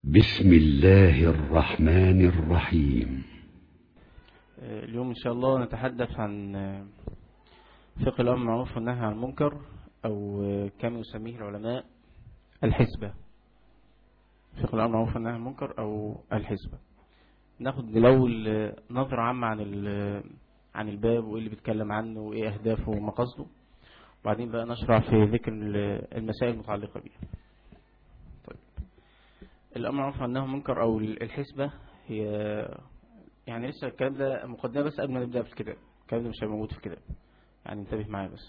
بسم الله الرحمن الرحيم اليوم إن شاء الله نتحدث عن فقه الأمر المعروف والنهي عن المنكر أو كما يسميه العلماء الحسبة فقه الأمر المعروف والنهي عن المنكر أو الحسبة ناخد الأول نظرة عامة عن عن الباب وإيه اللي بيتكلم عنه وإيه أهدافه ومقاصده وبعدين بقى نشرع في ذكر المسائل المتعلقة بيه طيب الأمر المعروف والنهي عن المنكر أو الحسبة هي يعني لسه الكلام ده مقدمة بس قبل ما نبدأ في الكتاب الكلام ده مش موجود في الكتاب يعني انتبه معايا بس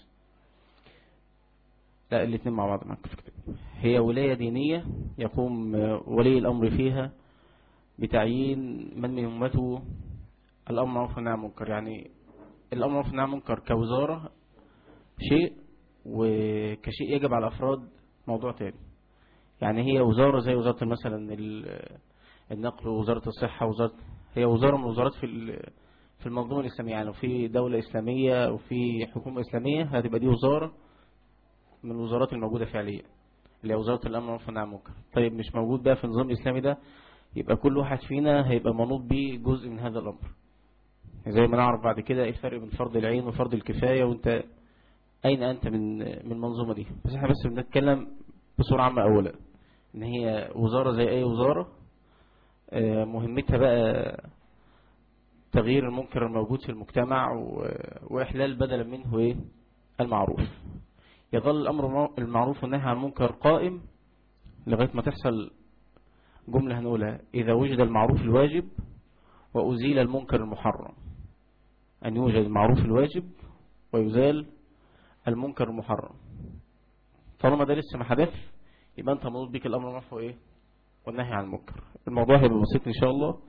لا الاثنين مع بعض معاك في الكتاب هي ولاية دينية يقوم ولي الأمر فيها بتعيين من من أمته الأمر معروف والنهي عن المنكر يعني الأمر معروف والنهي عن المنكر كوزارة شيء وكشيء يجب على الأفراد موضوع تاني يعني هي وزارة زي وزارة مثلا النقل ووزارة الصحة ووزارة هي وزارة من الوزارات في في المنظومة الإسلامية يعني لو في دولة إسلامية وفي حكومة إسلامية هتبقى دي وزارة من الوزارات الموجودة فعليا اللي هي وزارة الأمن والعرف والنهي عن المنكر طيب مش موجود بقى في النظام الإسلامي ده يبقى كل واحد فينا هيبقى منوط بيه جزء من هذا الأمر زي ما نعرف بعد كده ايه الفرق بين فرض العين وفرض الكفاية وانت أين أنت من من المنظومة دي بس احنا بس بنتكلم بصورة عامة أولا إن هي وزارة زي أي وزارة مهمتها بقى تغيير المنكر الموجود في المجتمع وإحلال بدلا منه إيه المعروف يظل الأمر المعروف والنهي عن المنكر قائم لغاية ما تحصل جملة هنقولها إذا وجد المعروف الواجب وأزيل المنكر المحرم أن يوجد المعروف الواجب ويزال المنكر المحرم طالما ده لسه ما حدث يبقى أنت منوط بك الأمر المعروف إيه والنهي عن المنكر الموضوع هيبقى بسيط إن شاء الله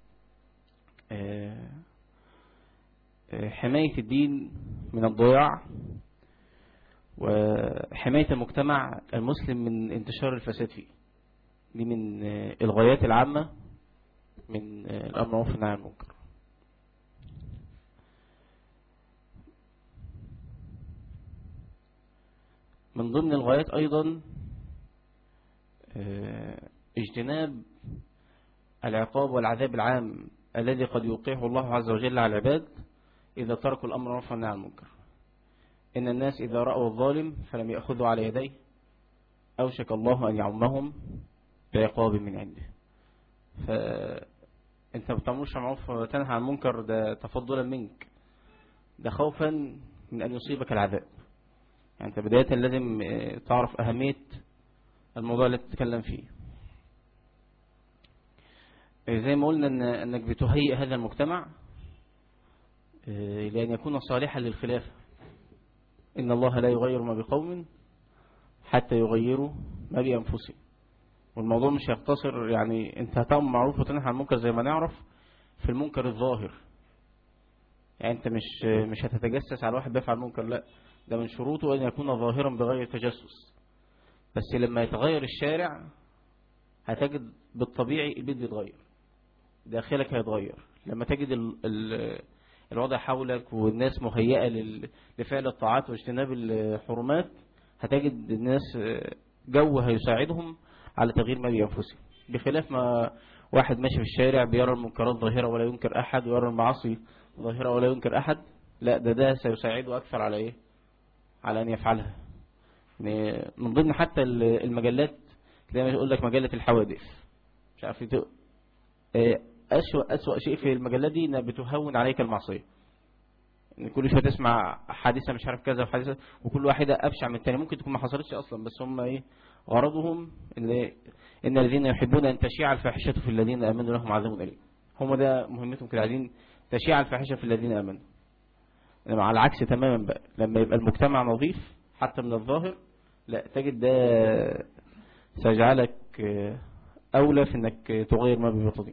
حماية الدين من الضياع وحماية المجتمع المسلم من انتشار الفساد فيه دي من الغايات العامة من الأمر المعروف والنهي عن المنكر من ضمن الغايات أيضا اجتناب العقاب والعذاب العام الذي قد يوقعه الله عز وجل على العباد إذا تركوا الأمر والنهي عن المنكر إن الناس إذا رأوا الظالم فلم يأخذوا على يديه أوشك الله أن يعمهم بعقاب من عنده فأنت بتعملش معروف وتنهى عن المنكر ده تفضلا منك ده خوفا من أن يصيبك العذاب يعني أنت بداية لازم تعرف أهمية الموضوع اللي تتكلم فيه زي ما قلنا إن أنك بتهيئ هذا المجتمع لأن يكون صالحا للخلافة إن الله لا يغير ما بقوم حتى يغيروا ما بأنفسهم والموضوع مش هيقتصر يعني انت هتعمل معروف وتنهى عن المنكر زي ما نعرف في المنكر الظاهر يعني انت مش مش هتتجسس على واحد بيفعل منكر لا ده من شروطه ان يكون ظاهرا بغير تجسس بس لما يتغير الشارع هتجد بالطبيعي البيت بيتغير داخلك هيتغير لما تجد ال ال الوضع حولك والناس مهيئة لفعل الطاعات واجتناب الحرمات هتجد الناس جو هيساعدهم على تغيير ما بأنفسهم بخلاف ما واحد ماشي في الشارع بيرى المنكرات ظاهرة ولا ينكر أحد ويرى المعاصي ظاهرة ولا ينكر أحد لا ده ده سيساعده أكثر على إيه على أن يفعلها من ضمن حتى المجلات تلاقي يقول لك مجلة الحوادث مش عارف أسوأ, أسوأ شيء في المجلات دي انها بتهون عليك المعصية ان كل شويه تسمع حادثة مش عارف كذا وحادثة وكل واحدة أبشع من الثانيه ممكن تكون ما حصلتش أصلا بس هم إيه غرضهم إن, إن الذين يحبون أن تشيع الفاحشة في الذين آمنوا لهم عذاب أليم هم ده مهمتهم كده عايزين تشيع الفاحشة في الذين آمنوا إنما على العكس تماما بقى لما يبقى المجتمع نظيف حتى من الظاهر لا تجد ده سيجعلك أولى في أنك تغير ما ببطنك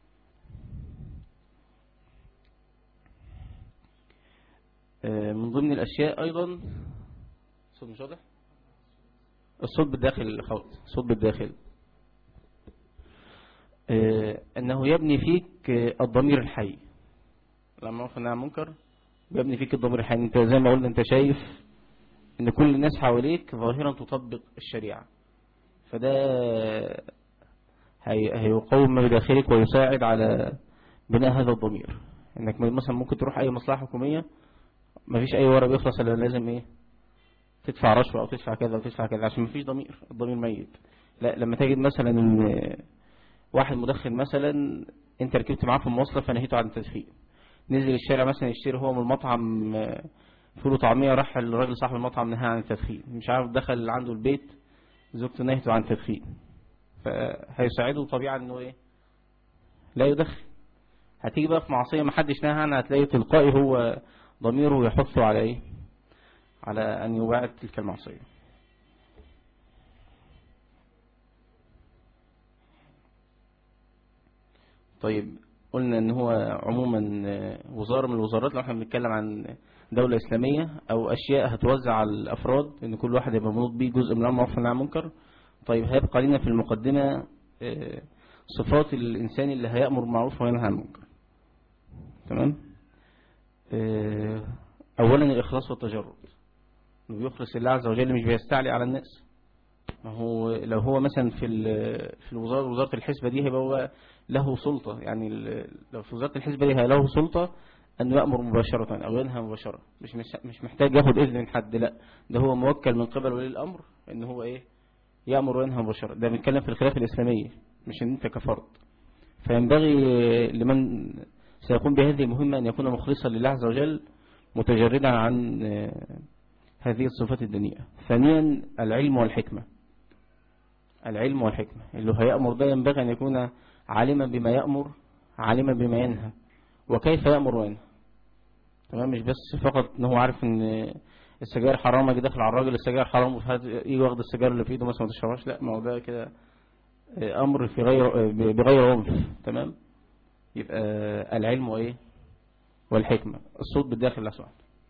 من ضمن الأشياء أيضا صوت مش واضح الصوت بالداخل خالص الصوت بالداخل أنه يبني فيك الضمير الحي لما نعرف أنها منكر بيبني فيك الضمير الحي أنت زي ما قلنا أنت شايف أن كل الناس حواليك ظاهرا تطبق الشريعة فده هي- هيقوم ما بداخلك ويساعد على بناء هذا الضمير انك مثلا ممكن تروح اي مصلحة حكومية مفيش اي ورق بيخلص الا لازم ايه تدفع رشوة او تدفع كذا او تدفع كذا عشان مفيش ضمير الضمير ميت لا لما تجد مثلا ان واحد مدخن مثلا انت ركبت معاه في المواصلة فنهيته عن التدخين نزل الشارع مثلا يشتري هو من المطعم آه، فول وطعمية راح الراجل صاحب المطعم نهى عن التدخين مش عارف دخل عنده البيت زوجته نهته عن التدخين فهيساعده طبيعا انه ايه لا يدخن هتيجي بقى في معصية ما حدش نهى عنها هتلاقي تلقائي هو ضميره يحثه على ايه على ان يباعد تلك المعصية طيب قلنا ان هو عموما آه، وزارة من الوزارات لو احنا بنتكلم عن دولة اسلامية او اشياء هتوزع على الافراد ان كل واحد يبقى منوط بيه جزء من الامر معروف والنهي عن المنكر طيب هيبقى لنا في المقدمة آه، صفات الانسان اللي هيأمر بالمعروف وينهى عن المنكر تمام آه، اولا الاخلاص والتجرد انه بيخلص الله عز وجل مش بيستعلي على الناس ما هو لو هو مثلا في ال- في الوزارة وزارة الحسبة دي هيبقى هو له سلطة يعني ال- لو في وزارة الحسبة دي هي له سلطة أنه يأمر مباشرة أو ينهى مباشرة مش مش مش محتاج ياخد إذن من حد لا ده هو موكل من قبل ولي الأمر إن هو إيه يأمر وينهى مباشرة ده بنتكلم في الخلافة الإسلامية مش إن أنت كفرد فينبغي لمن سيقوم بهذه المهمة أن يكون مخلصا لله عز وجل متجردا عن آه، هذه الصفات الدنيئة ثانيا العلم والحكمة العلم والحكمة اللي هيأمر ده ينبغي أن يكون عالما بما يأمر عالما بما ينهى وكيف يأمر وينهى تمام مش بس فقط ان هو عارف ان السجاير حرام اجي داخل على الراجل السجاير حرام وهات- يجي واخد السجاير اللي في ايده مثلا ما تشربهاش لا ما هو ده كده امر في غير بغير عنف تمام يبقى العلم وايه والحكمة الصوت بالداخل لا سؤال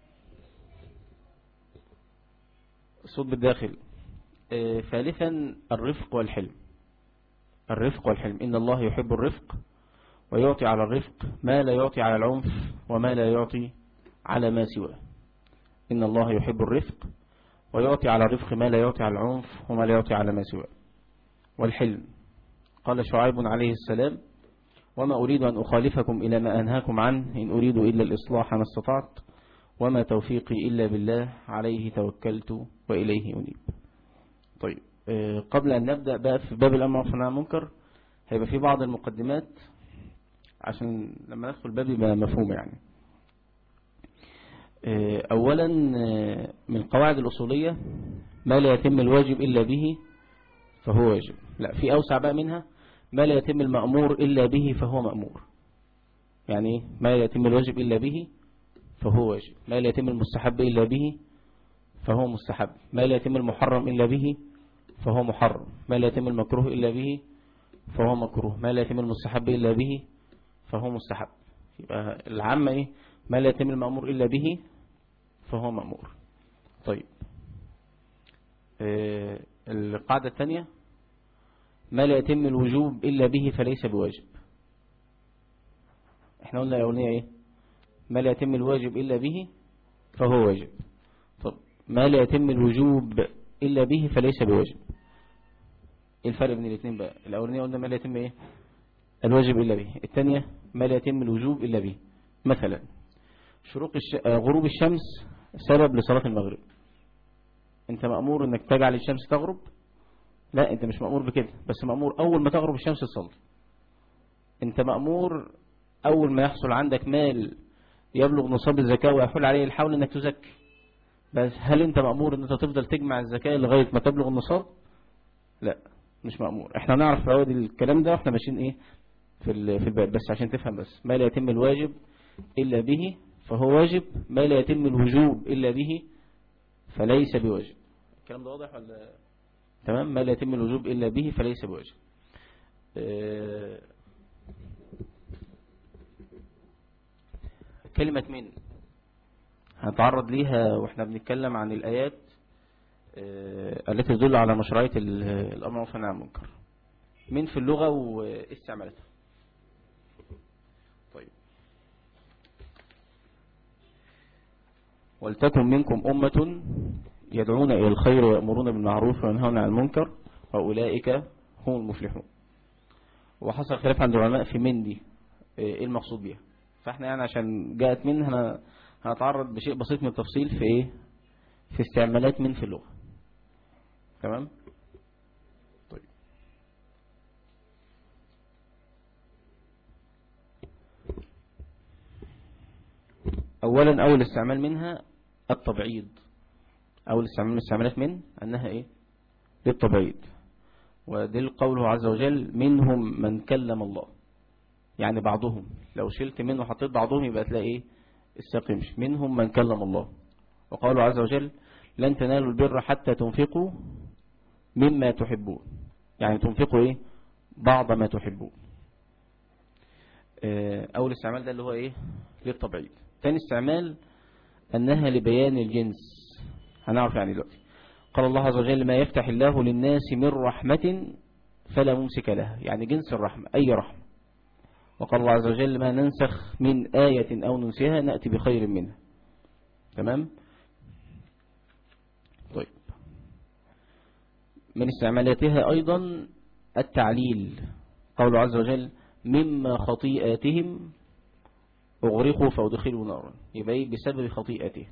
الصوت بالداخل آه، ثالثا الرفق والحلم الرفق والحلم إن الله يحب الرفق ويعطي على الرفق ما لا يعطي على العنف وما لا يعطي على ما سواه إن الله يحب الرفق ويعطي على الرفق ما لا يعطي على العنف وما لا يعطي على ما سواه والحلم قال شعيب عليه السلام وما أريد أن أخالفكم إلى ما أنهاكم عنه إن أريد إلا الإصلاح ما استطعت وما توفيقي إلا بالله عليه توكلت وإليه أنيب طيب آه، قبل أن نبدأ بقى في باب الأمر والنهي عن المنكر هيبقى في بعض المقدمات عشان لما ندخل الباب يبقى مفهوم يعني آه، أولا آه، من القواعد الأصولية ما لا يتم الواجب إلا به فهو واجب لا في أوسع بقى منها ما لا يتم المأمور إلا به فهو مأمور يعني إيه؟ ما لا يتم الواجب إلا به فهو واجب ما لا يتم المستحب إلا به فهو مستحب ما لا يتم المحرم إلا به فهو محرم ما لا يتم المكروه إلا به فهو مكروه ما لا يتم المستحب إلا به فهو مستحب يبقى العامة إيه ما لا يتم المأمور إلا به فهو مأمور طيب آه القاعدة الثانية ما لا يتم الوجوب إلا به فليس بواجب احنا قلنا الأولانية ايه ما لا يتم الواجب إلا به فهو واجب طب ما لا يتم الوجوب إلا به فليس بواجب ايه الفرق بين الاثنين بقى الأولانية قلنا ما لا يتم ايه الواجب إلا به الثانية ما لا يتم الوجوب إلا به مثلا شروق الش... آه، غروب الشمس سبب لصلاة المغرب انت مأمور انك تجعل الشمس تغرب لا انت مش مأمور بكده بس مأمور اول ما تغرب الشمس تصلي انت مأمور اول ما يحصل عندك مال يبلغ نصاب الزكاة ويحول عليه الحول انك تزكي بس هل انت مأمور ان انت تفضل تجمع الزكاة لغاية ما تبلغ النصاب لا مش مأمور احنا نعرف فوائد الكلام ده واحنا ماشيين ايه في ال- في الباب بس عشان تفهم بس ما لا يتم الواجب الا به فهو واجب ما لا يتم الوجوب الا به فليس بواجب الكلام ده واضح ولا تمام ما لا يتم الوجوب إلا به فليس بواجب آه، كلمة من هنتعرض ليها واحنا بنتكلم عن الآيات آه، التي تدل على مشروعية ال- الأمر والنهي عن المنكر من في اللغة واستعمالتها طيب ولتكن منكم أمة يدعون إلى الخير ويأمرون بالمعروف وينهون عن المنكر وأولئك هم المفلحون وحصل خلاف عند العلماء في من دي ايه المقصود بيها فاحنا يعني عشان جاءت من هن- هنتعرض بشيء بسيط من التفصيل في ايه في استعمالات من في اللغة تمام طيب اولا اول استعمال منها التبعيض اول استعمال من استعمالات من انها ايه للتبعيض ودل قوله عز وجل منهم من كلم الله يعني بعضهم لو شلت منه وحطيت بعضهم يبقى تلاقي ايه الساق يمشي منهم من كلم الله وقاله عز وجل لن تنالوا البر حتى تنفقوا مما تحبون يعني تنفقوا ايه بعض ما تحبون آه، اول استعمال ده اللي هو ايه للتبعيض ثاني استعمال انها لبيان الجنس هنعرف يعني دلوقتي قال الله عز وجل ما يفتح الله للناس من رحمة فلا ممسك لها يعني جنس الرحمة أي رحمة وقال الله عز وجل ما ننسخ من آية أو ننسيها نأتي بخير منها تمام طيب من استعمالاتها أيضا التعليل قوله عز وجل مما خطيئاتهم أغرقوا فأدخلوا نارا يبقى إيه؟ بسبب خطيئتهم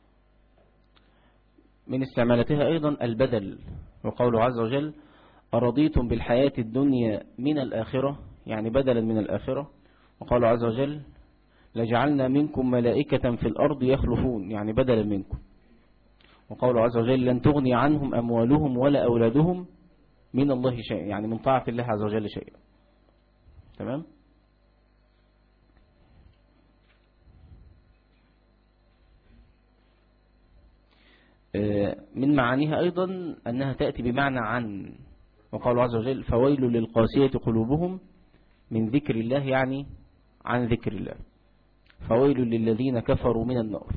من استعمالاتها أيضا البدل وقوله عز وجل أرضيتم بالحياة الدنيا من الآخرة يعني بدلا من الآخرة وقال عز وجل لجعلنا منكم ملائكة في الأرض يخلفون يعني بدلا منكم وقال عز وجل لن تغني عنهم أموالهم ولا أولادهم من الله شيئا يعني من طاعة الله عز وجل شيئا تمام من معانيها أيضا أنها تأتي بمعنى عن وقال عز وجل فويل للقاسية قلوبهم من ذكر الله يعني عن ذكر الله فويل للذين كفروا من النار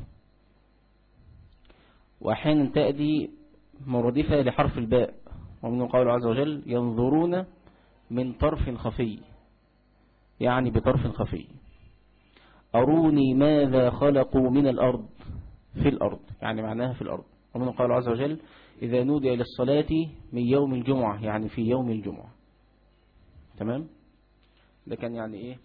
وأحيانا تأتي مرادفة لحرف الباء ومن قول عز وجل ينظرون من طرف خفي يعني بطرف خفي أروني ماذا خلقوا من الأرض في الأرض يعني معناها في الأرض ومن قال عز وجل إذا نودي للصلاة من يوم الجمعة يعني في يوم الجمعة تمام ده كان يعني إيه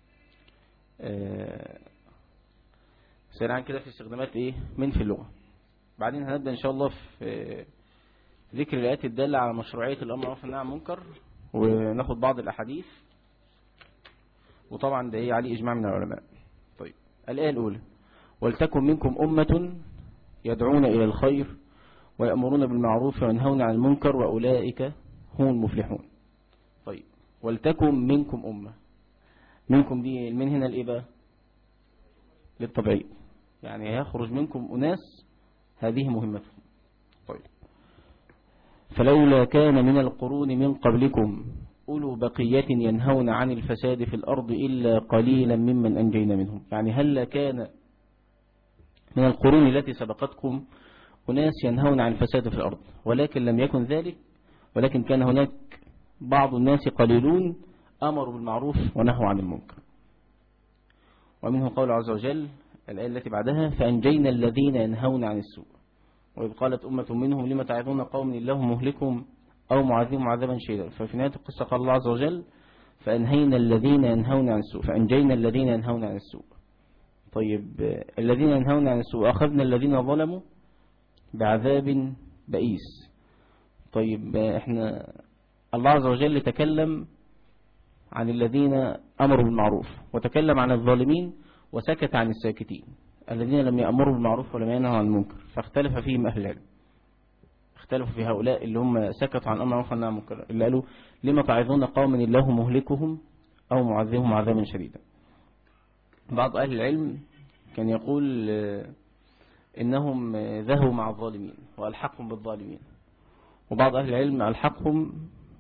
آه سريعا كده في استخدامات إيه من في اللغة بعدين هنبدأ إن شاء الله في ذكر الآيات الدالة على مشروعية الأمر والنهي عن عن منكر وناخد بعض الأحاديث وطبعا ده إيه عليه إجماع من العلماء طيب الآية الأولى ولتكن منكم أمة يدعون إلى الخير ويأمرون بالمعروف وينهون عن المنكر وأولئك هم المفلحون طيب ولتكن منكم أمة منكم دي من هنا الإباء للطبيعي يعني يخرج منكم أناس هذه مهمتهم طيب فلولا كان من القرون من قبلكم أولو بقية ينهون عن الفساد في الأرض إلا قليلا ممن أنجينا منهم يعني هل كان من القرون التي سبقتكم أناس ينهون عن الفساد في الأرض ولكن لم يكن ذلك ولكن كان هناك بعض الناس قليلون أمروا بالمعروف ونهوا عن المنكر ومنه قول عز وجل الآية التي بعدها فأنجينا الذين ينهون عن السوء وإذ قالت أمة منهم لما تعظون قوم الله مهلكهم أو معذبهم عذابا شديدا ففي نهاية القصة قال الله عز وجل فأنهينا الذين ينهون عن السوء فأنجينا الذين ينهون عن السوء طيب الذين ينهون عن السوء أخذنا الذين ظلموا بعذاب بئيس طيب احنا الله عز وجل تكلم عن الذين أمروا بالمعروف وتكلم عن الظالمين وسكت عن الساكتين الذين لم يأمروا بالمعروف ولم ينهوا عن المنكر فاختلف فيهم أهل العلم اختلفوا في هؤلاء اللي هم سكتوا عن أمر معروف والنهي عن المنكر اللي قالوا لما تعظون قوما الله مهلكهم أو معذبهم عذابا شديدا بعض أهل العلم كان يقول إنهم ذهبوا مع الظالمين وألحقهم بالظالمين وبعض أهل العلم ألحقهم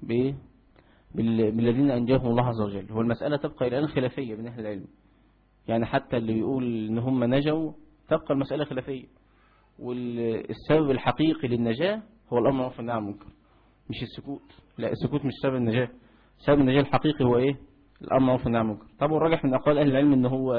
بالذين أنجاهم الله عز وجل والمسألة تبقى إلى الآن خلافية بين أهل العلم يعني حتى اللي بيقول إن هم نجوا تبقى المسألة خلافية والسبب الحقيقي للنجاة هو الأمر معروف والنهي عن المنكر مش السكوت لا السكوت مش سبب النجاة سبب النجاة الحقيقي هو إيه الأمر معروف والنهي عن المنكر طب والراجح من أقوال أهل العلم إن هو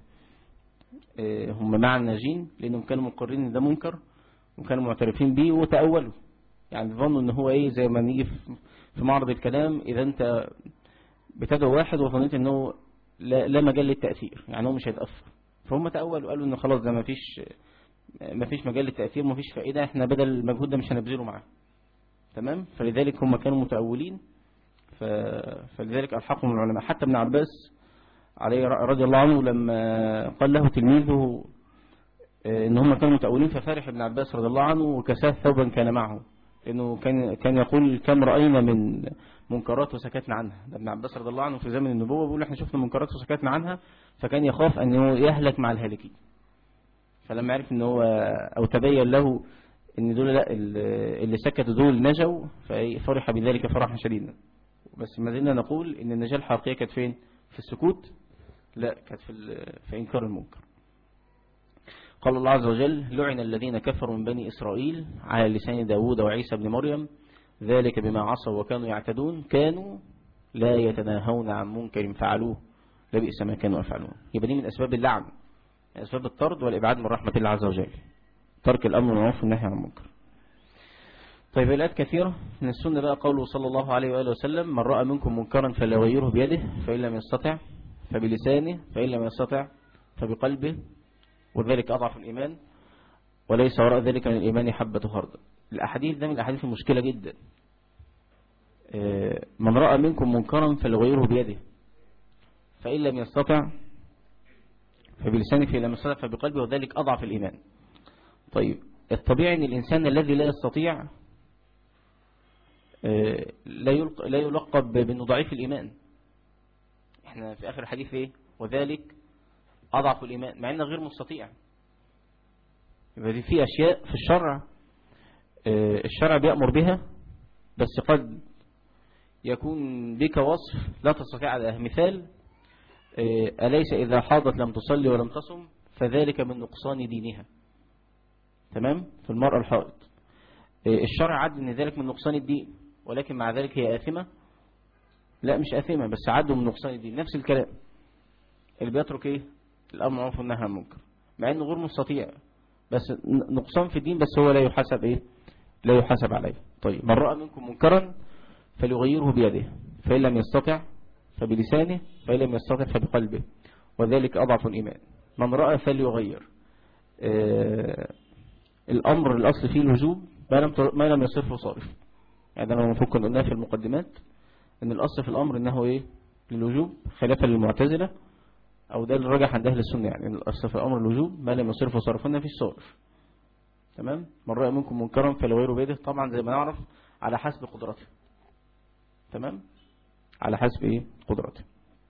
هم مع الناجين لأنهم كانوا مقرين إن ده منكر وكانوا معترفين به وتأولوا يعني ظنوا إن هو إيه زي ما نيجي في معرض الكلام إذا أنت بتدعو واحد وظنيت انه لا, لا مجال للتأثير يعني هو مش هيتأثر فهم تأولوا وقالوا ان خلاص ده مفيش مفيش مجال للتأثير مفيش فائدة احنا بدل المجهود ده مش هنبذله معاه تمام فلذلك هم كانوا متأولين ف... فلذلك ألحقهم العلماء حتى ابن عباس عليه رضي الله عنه لما قال له تلميذه ان هم كانوا متأولين ففرح ابن عباس رضي الله عنه وكساه ثوبا كان معه لأنه كان كان يقول كم رأينا من منكرات وسكتنا عنها ده ابن عباس رضي الله عنه في زمن النبوة بيقول احنا شفنا منكرات وسكتنا عنها فكان يخاف أنه يهلك مع الهالكين فلما عرف أنه هو أو تبين له أن دول لا اللي سكتوا دول نجوا ففرح بذلك فرحا شديدا بس ما زلنا نقول أن النجاة الحقيقية كانت فين في السكوت لا كانت في, في إنكار المنكر قال الله عز وجل لعن الذين كفروا من بني إسرائيل على لسان داود وعيسى بن مريم ذلك بما عصوا وكانوا يعتدون كانوا لا يتناهون عن منكر فعلوه لبئس ما كانوا يفعلون يبقى دي من أسباب اللعن أسباب الطرد والإبعاد من رحمة الله عز وجل ترك الأمر والمعروف والنهي عن المنكر طيب الآيات كثيرة من السنة بقى قوله صلى الله عليه وآله وسلم من رأى منكم منكرا فليغيره بيده فإن لم يستطع فبلسانه فإن لم يستطع فبقلبه وذلك أضعف الإيمان وليس وراء ذلك من الإيمان حبة خردل الأحاديث ده من الأحاديث المشكلة جدا من رأى منكم منكرا فليغيره بيده فإن لم يستطع فبلسانه فإن لم يستطع فبقلبه وذلك أضعف الإيمان طيب الطبيعي أن الإنسان الذي لا يستطيع لا يلقب بأنه ضعيف الإيمان احنا في آخر الحديث ايه وذلك أضعف الإيمان مع أنه غير مستطيع يبقى في أشياء في الشرع الشرع بيأمر بها بس قد يكون بك وصف لا تستطيع على مثال أليس إذا حاضت لم تصلي ولم تصم فذلك من نقصان دينها تمام في المرأة الحائض الشرع عد ان ذلك من نقصان الدين ولكن مع ذلك هي آثمة لا مش آثمة بس عدوا من نقصان الدين نفس الكلام اللي بيترك ايه الأمر معروف والنهي عن المنكر مع انه غير مستطيع بس نقصان في الدين بس هو لا يحاسب ايه لا يحاسب عليه طيب من رأى منكم منكرا فليغيره بيده فإن لم يستطع فبلسانه فإن لم يستطع فبقلبه وذلك أضعف الإيمان من رأى فليغير آه الأمر الأصل فيه الوجوب ما لم ما لم يصرفه صارف يعني أنا المفروض كنا قلنا في المقدمات أن الأصل في الأمر أنه إيه للوجوب خلافا للمعتزلة أو ده اللي رجح عند أهل السنة يعني الأصل في الأمر الوجوب ما لم يصرفه صارف قلنا فيه صارف تمام من رأى منكم منكرا فليغيره بيده طبعا زي ما نعرف على حسب قدرته تمام على حسب إيه قدرته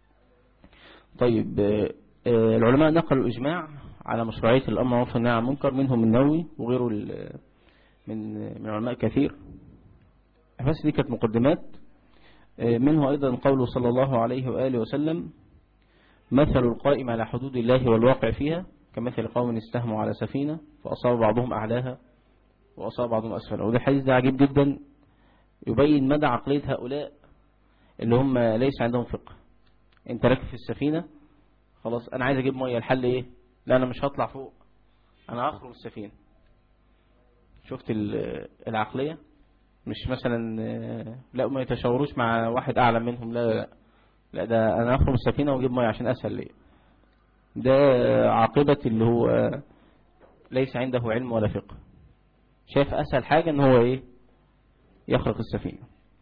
طيب آه العلماء نقلوا الإجماع على مشروعية الأمر معروف والنهي عن المنكر منهم النووي وغيره من من علماء كثير بس دي كانت مقدمات منه أيضا قوله صلى الله عليه وآله وسلم مثل القائم على حدود الله والواقع فيها كمثل قوم استهموا على سفينة فأصاب بعضهم أعلاها وأصاب بعضهم أسفلها وده الحديث ده عجيب جدا يبين مدى عقلية هؤلاء اللي هم ليس عندهم فقه انت راكب في السفينة خلاص انا عايز اجيب مية الحل ايه لا انا مش هطلع فوق انا هخرج السفينة شفت العقلية مش مثلا لا ما يتشاوروش مع واحد اعلى منهم لا لا لا ده انا هخرج السفينة واجيب مية عشان اسهل ليه ده عاقبة اللي هو ليس عنده علم ولا فقه شايف اسهل حاجة ان هو ايه يخرق السفينة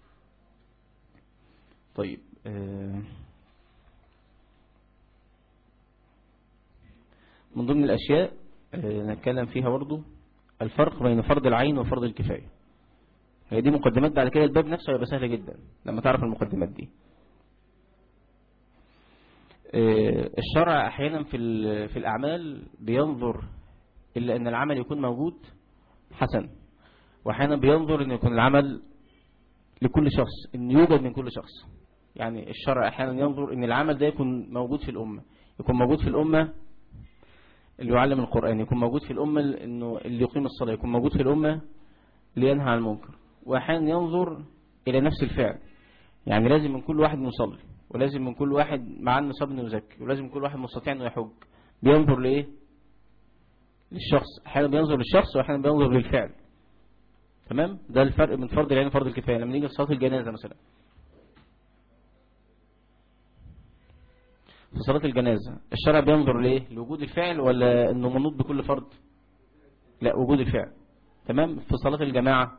طيب من ضمن الأشياء نتكلم فيها برضو الفرق بين فرض العين وفرض الكفاية هي دي مقدمات بعد كده الباب نفسه هيبقى سهل جدا لما تعرف المقدمات دي الشرع أحيانا في في الأعمال بينظر إلا أن العمل يكون موجود حسن وأحيانا بينظر أن يكون العمل لكل شخص أن يوجد من كل شخص يعني الشرع أحيانا ينظر أن العمل ده يكون موجود في الأمة يكون موجود في الأمة اللي يعلم القرآن يكون موجود في الأمة إنه اللي يقيم الصلاة يكون موجود في الأمة اللي ينهى عن المنكر وأحيانا ينظر إلى نفس الفعل يعني لازم من كل واحد مصلي ولازم من كل واحد معاه النصاب انه يزكي ولازم من كل واحد مستطيع انه يحج بينظر لايه للشخص احيانا بينظر للشخص واحيانا بينظر للفعل تمام ده الفرق من فرض العين وفرض الكفايه لما نيجي في صلاه الجنازه مثلا في صلاة الجنازة الشرع بينظر ليه لوجود الفعل ولا انه منوط بكل فرد لا وجود الفعل تمام في صلاة الجماعة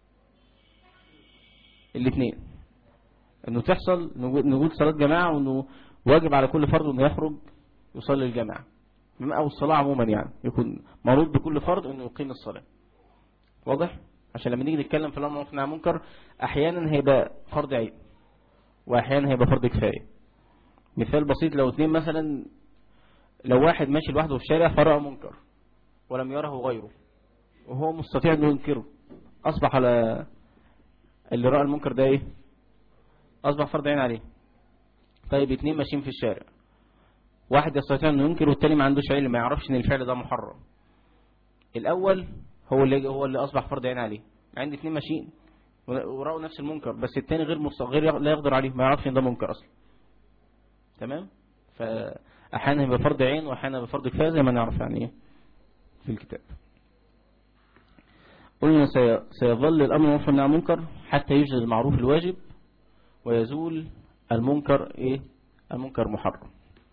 الاثنين انه تحصل نوجود صلاة جماعة وانه واجب على كل فرد انه يخرج يصلي الجماعة او الصلاة عموما يعني يكون منوط بكل فرد انه يقيم الصلاة واضح عشان لما نيجي نتكلم في الامر والنهي عن المنكر احيانا هيبقى فرض عين واحيانا هيبقى فرض كفايه مثال بسيط لو اثنين مثلا لو واحد ماشي لوحده في الشارع فرأى منكر ولم يره غيره وهو مستطيع انه ينكره اصبح على اللي رأى المنكر ده ايه اصبح فرض عين عليه طيب اثنين ماشيين في الشارع واحد يستطيع انه ينكر والتاني ما عندوش علم ما يعرفش ان الفعل ده محرم الاول هو اللي هو اللي اصبح فرض عين عليه عندي اثنين ماشيين ورأوا نفس المنكر بس التاني غير غير لا يقدر عليه ما يعرفش ان ده منكر اصلا تمام فاحيانا يبقى فرض عين واحيانا يبقى فرض كفايه زي ما نعرف يعني ايه في الكتاب قلنا سيظل الامر والنهي عن المنكر حتى يوجد المعروف الواجب ويزول المنكر ايه المنكر محرم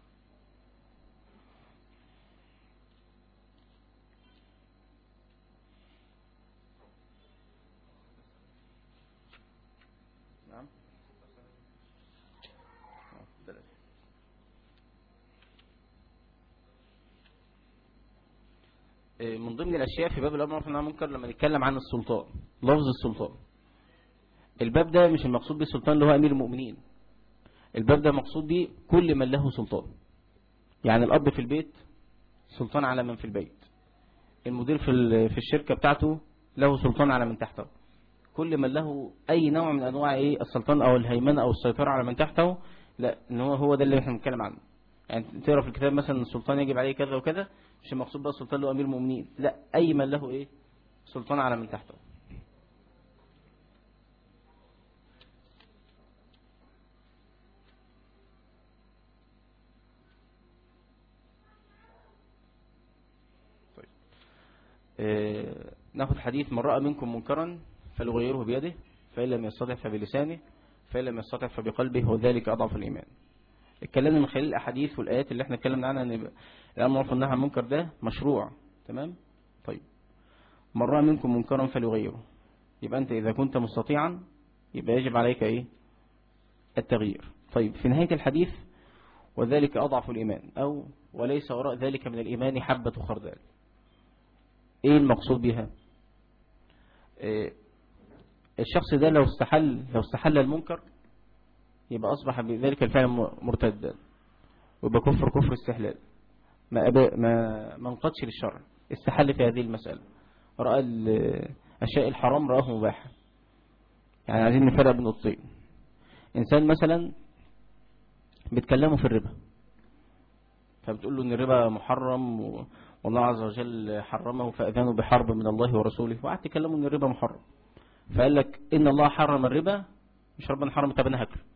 من ضمن الأشياء في باب الأمر والنهي عن المنكر لما نتكلم عن السلطان لفظ السلطان الباب ده مش المقصود به السلطان اللي هو أمير المؤمنين الباب ده مقصود به كل من له سلطان يعني الأب في البيت سلطان على من في البيت المدير في في الشركة بتاعته له سلطان على من تحته كل من له أي نوع من أنواع إيه السلطان أو الهيمنة أو السيطرة على من تحته لا إن هو هو ده اللي احنا بنتكلم عنه يعني تقرا في الكتاب مثلا السلطان يجب عليه كذا وكذا مش المقصود بقى السلطان له امير المؤمنين لا اي من له ايه سلطان على من تحته طيب آه ناخد حديث من رأى منكم منكرا فليغيره بيده فإن لم يستطع فبلسانه فإن لم يستطع فبقلبه وذلك أضعف الإيمان اتكلمنا من خلال الأحاديث والآيات اللي احنا اتكلمنا عنها ان الأمر والنهي عن المنكر ده مشروع تمام طيب من رأى منكم منكرا فليغيره يبقى أنت إذا كنت مستطيعا يبقى يجب عليك إيه التغيير طيب في نهاية الحديث وذلك أضعف الإيمان أو وليس وراء ذلك من الإيمان حبة خردال إيه المقصود بها إيه الشخص ده لو استحل لو استحل المنكر يبقى أصبح بذلك الفعل مرتدا ويبقى كفر كفر استحلال ما, أبا ما, ما انقضش للشرع استحل في هذه المسألة رأى الأشياء الحرام رآه مباحا يعني عايزين نفرق بين نقطتين إنسان مثلا بتكلمه في الربا فبتقول له ان الربا محرم والله عز وجل حرمه فأذانه بحرب من الله ورسوله وقعدت تكلمه ان الربا محرم فقال لك ان الله حرم الربا مش ربنا حرم طب انا هاكله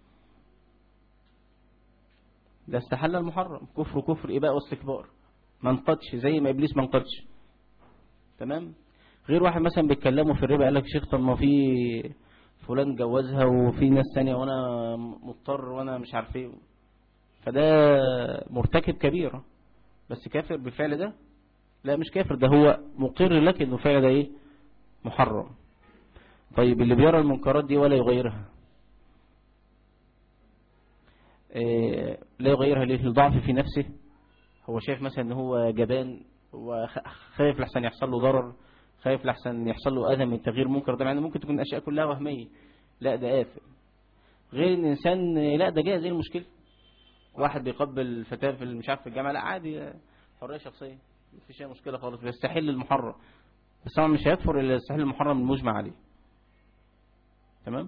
ده استحل المحرم كفر كفر إباء واستكبار ما انقضش زي ما إبليس ما انقضش تمام غير واحد مثلا بيتكلموا في الربا قال لك شيخ طب ما في فلان جوزها وفي ناس ثانيه وانا مضطر وانا مش عارف ايه فده مرتكب كبيرة بس كافر بالفعل ده لا مش كافر ده هو مقر لك انه فعل ده ايه محرم طيب اللي بيرى المنكرات دي ولا يغيرها لا يغيرها ليه الضعف في نفسه هو شايف مثلا ان هو جبان وخايف لحسن يحصل له ضرر خايف لحسن يحصل له اذى من تغيير منكر ده معنى ممكن تكون الاشياء كلها وهميه لا ده آثم غير ان الانسان لا ده جاهز ايه المشكله واحد بيقبل فتاه في مش عارف في الجامعه لا عادي حريه شخصيه مفيش اي مشكله خالص بيستحل المحرم بس طبعا مش هيكفر الا يستحل المحرم المجمع عليه تمام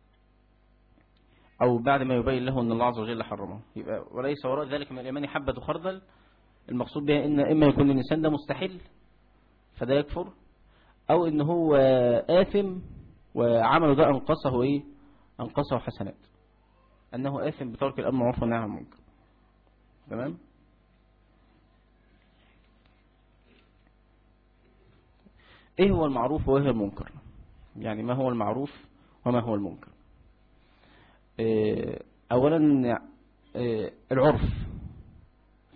أو بعد ما يبين له أن الله عز وجل حرمه يبقى وليس وراء ذلك من الإيمان حبة خردل المقصود بها إن إما يكون الإنسان ده مستحيل فده يكفر أو إن هو آثم وعمله ده أنقصه إيه أنقصه حسنات أنه آثم بترك الأمر معروف والنهي عن المنكر تمام إيه هو المعروف وإيه المنكر يعني ما هو المعروف وما هو المنكر اولا العرف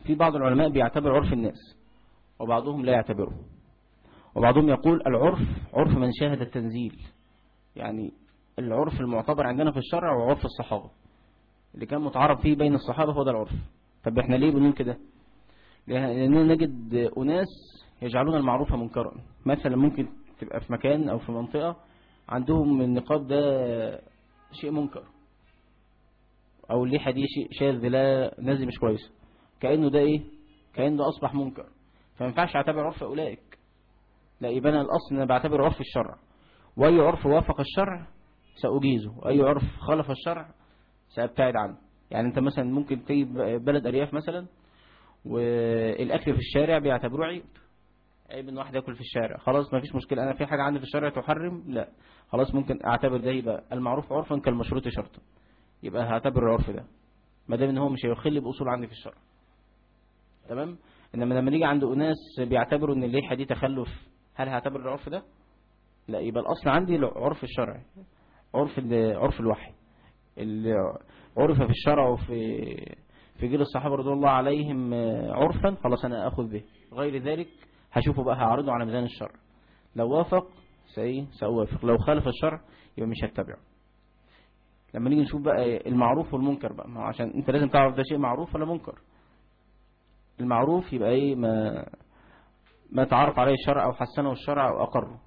في بعض العلماء بيعتبر عرف الناس وبعضهم لا يعتبره وبعضهم يقول العرف عرف من شاهد التنزيل يعني العرف المعتبر عندنا في الشرع وعرف الصحابة اللي كان متعارف فيه بين الصحابة هو ده العرف طب احنا ليه بنقول كده لأننا نجد أناس يجعلون المعروف منكرا مثلا ممكن تبقى في مكان أو في منطقة عندهم النقاب ده شيء منكر أو الليحة دي شيء شاذ لا نازل مش كويس كأنه ده إيه كأنه ده أصبح منكر فما ينفعش اعتبر عرف أولئك لا يبقى أنا الأصل أنا بعتبر عرف الشرع وأي عرف وافق الشرع سأجيزه وأي عرف خالف الشرع سأبتعد عنه يعني أنت مثلا ممكن تجيب بلد أرياف مثلا والأكل في الشارع بيعتبروه عيب عيب ان واحد ياكل في الشارع خلاص ما فيش مشكلة انا في حاجة عندي في الشارع تحرم لا خلاص ممكن اعتبر ده يبقى المعروف عرفا كالمشروط شرطا يبقى هعتبر العرف ده ما دام ان هو مش هيخل باصول عندي في الشرع تمام انما لما نيجي عند اناس بيعتبروا ان الليحة دي تخلف هل هعتبر العرف ده لا يبقى الاصل عندي عرف الشرع عرف عرف الوحي اللي عرف في الشرع وفي في جيل الصحابة رضي الله عليهم عرفا خلاص أنا أخذ به غير ذلك هشوفه بقى هعرضه على ميزان الشرع لو وافق سأوافق لو خالف الشرع يبقى مش هتبعه لما نيجي نشوف بقى المعروف والمنكر بقى ما عشان انت لازم تعرف ده شيء معروف ولا منكر المعروف يبقى ايه ما ما تعرف عليه الشرع او حسنه الشرع او اقره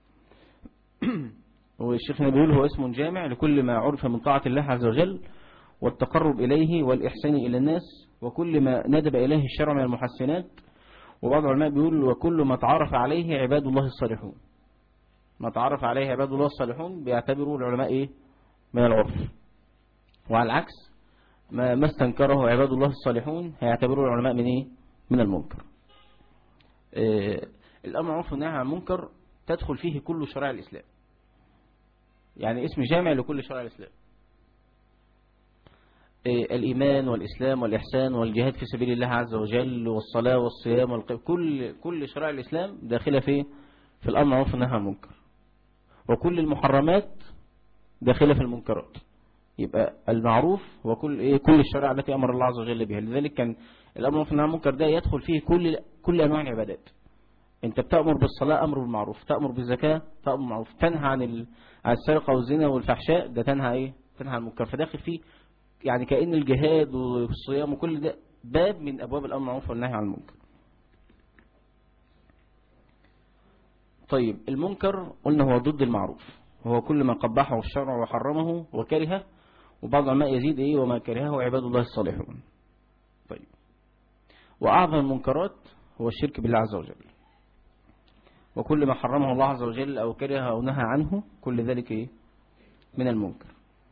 والشيخ بيقول هو اسم جامع لكل ما عرف من طاعة الله عز وجل والتقرب إليه والإحسان إلى الناس وكل ما ندب إليه الشرع من المحسنات وبعض العلماء بيقول وكل ما تعرف عليه عباد الله الصالحون ما تعرف عليه عباد الله الصالحون بيعتبروا العلماء إيه من العرف وعلى العكس ما ما استنكره عباد الله الصالحون هيعتبروه العلماء من إيه من المنكر إيه الأمر عرف والنهي عن المنكر تدخل فيه كل شرائع الإسلام يعني اسم جامع لكل شرائع الإسلام الإيمان والإسلام والإحسان والجهاد في سبيل الله عز وجل والصلاة والصيام والقيام كل كل شرائع الإسلام داخلة في في الأمر معروف والنهي عن المنكر وكل المحرمات داخلة في المنكرات يبقى المعروف وكل إيه كل الشرائع التي أمر الله عز وجل بها لذلك كان الأمر معروف والنهي عن المنكر ده يدخل فيه كل كل أنواع العبادات أنت بتأمر بالصلاة أمر بالمعروف تأمر بالزكاة تأمر بالمعروف تنهى عن عن السرقة والزنا والفحشاء ده تنهى إيه تنهى عن المنكر فداخل فيه يعني كأن الجهاد والصيام وكل ده باب من أبواب الأمر المعروف والنهي عن المنكر طيب المنكر قلنا هو ضد المعروف وهو كل ما قبحه الشرع وحرمه وكرهه وبعض العلماء يزيد إيه وما كرهه عباد الله الصالحون طيب وأعظم المنكرات هو الشرك بالله عز وجل وكل ما حرمه الله عز وجل أو كره أو نهى عنه كل ذلك إيه من المنكر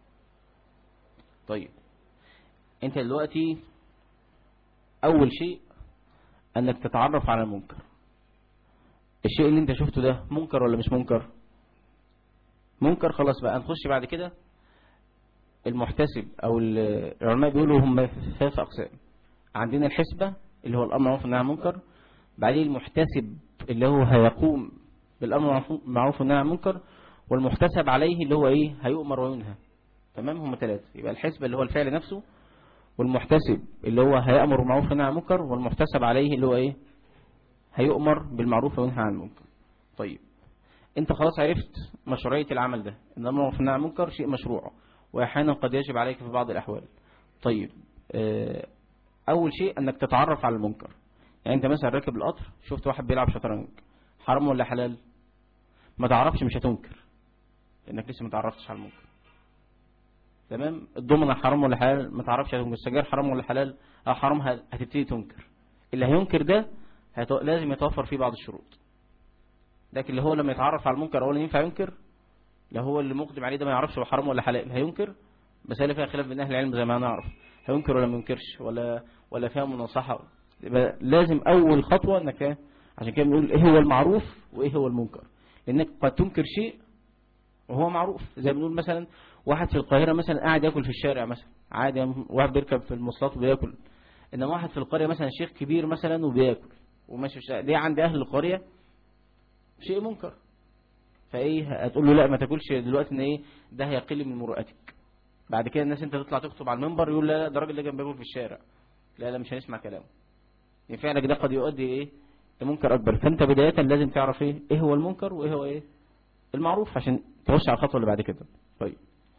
طيب انت دلوقتي اول شيء انك تتعرف على المنكر الشيء اللي انت شفته ده منكر ولا مش منكر منكر خلاص بقى نخش بعد كده المحتسب او العلماء بيقولوا هم ثلاث اقسام عندنا الحسبة اللي هو الامر معروف والنهي عن المنكر بعدين المحتسب اللي هو هيقوم بالامر معروف والنهي عن المنكر والمحتسب عليه اللي هو ايه هيؤمر وينهى تمام هم ثلاثة يبقى الحسبة اللي هو الفعل نفسه والمحتسب اللي هو هيأمر بالمعروف وينهى عن المنكر والمحتسب عليه اللي هو ايه هيؤمر بالمعروف وينهى عن المنكر طيب انت خلاص عرفت مشروعية العمل ده ان الامر بالمعروف والنهي عن المنكر شيء مشروع واحيانا قد يجب عليك في بعض الاحوال طيب اه اول شيء انك تتعرف على المنكر يعني انت مثلا راكب القطر شفت واحد بيلعب شطرنج حرام ولا حلال ما تعرفش مش هتنكر لانك لسه ما تعرفتش على المنكر تمام الضمنة حرام ولا حلال ما تعرفش هتنكر السجاير حرام ولا حلال اه حرام هتبتدي تنكر اللي هينكر ده هيتو... لازم يتوفر فيه بعض الشروط لكن اللي هو لما يتعرف على المنكر اولا ينفع ينكر لو هو اللي مقدم عليه ده ما يعرفش هو حرام ولا حلال هينكر مسألة فيها خلاف بين اهل العلم زي ما نعرف هينكر ولا ما ينكرش ولا ولا فيها مناصحة يبقى لازم اول خطوة انك عشان كده بنقول ايه هو المعروف وايه هو المنكر لانك قد تنكر شيء وهو معروف زي بنقول مثلا واحد في القاهرة مثلا قاعد ياكل في الشارع مثلا عادي واحد بيركب في المواصلات وبياكل انما واحد في القرية مثلا شيخ كبير مثلا وبياكل وماشي في الشارع دي عند اهل القرية شيء منكر فايه هتقول له لا ما تاكلش دلوقتي ان ايه ده هيقل من مروءتك بعد كده الناس انت تطلع تخطب على المنبر يقول لا لا ده الراجل ده كان بياكل في الشارع لا لا مش هنسمع كلامه يعني فعلك ده قد يؤدي ايه لمنكر اكبر فانت بداية لازم تعرف ايه ايه هو المنكر وايه هو ايه المعروف عشان تخش على الخطوة اللي بعد كده طيب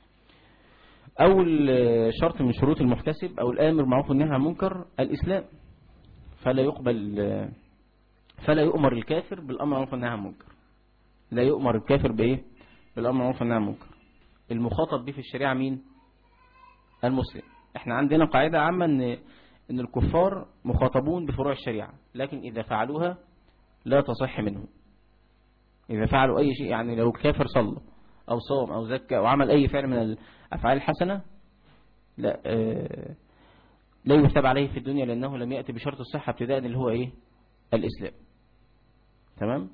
اول شرط من شروط المحتسب او الامر معروف والنهي عن المنكر الاسلام فلا يقبل فلا يؤمر الكافر بالامر معروف والنهي عن المنكر لا يؤمر الكافر بايه بالامر معروف والنهي عن المنكر المخاطب به في الشريعة مين المسلم احنا عندنا قاعدة عامة ان ان الكفار مخاطبون بفروع الشريعة لكن اذا فعلوها لا تصح منهم اذا فعلوا اي شيء يعني لو كافر صلى او صام او زكى او عمل اي فعل من الافعال الحسنة لا آه لا يثاب عليه في الدنيا لانه لم يأتي بشرط الصحة ابتداء اللي هو ايه الاسلام تمام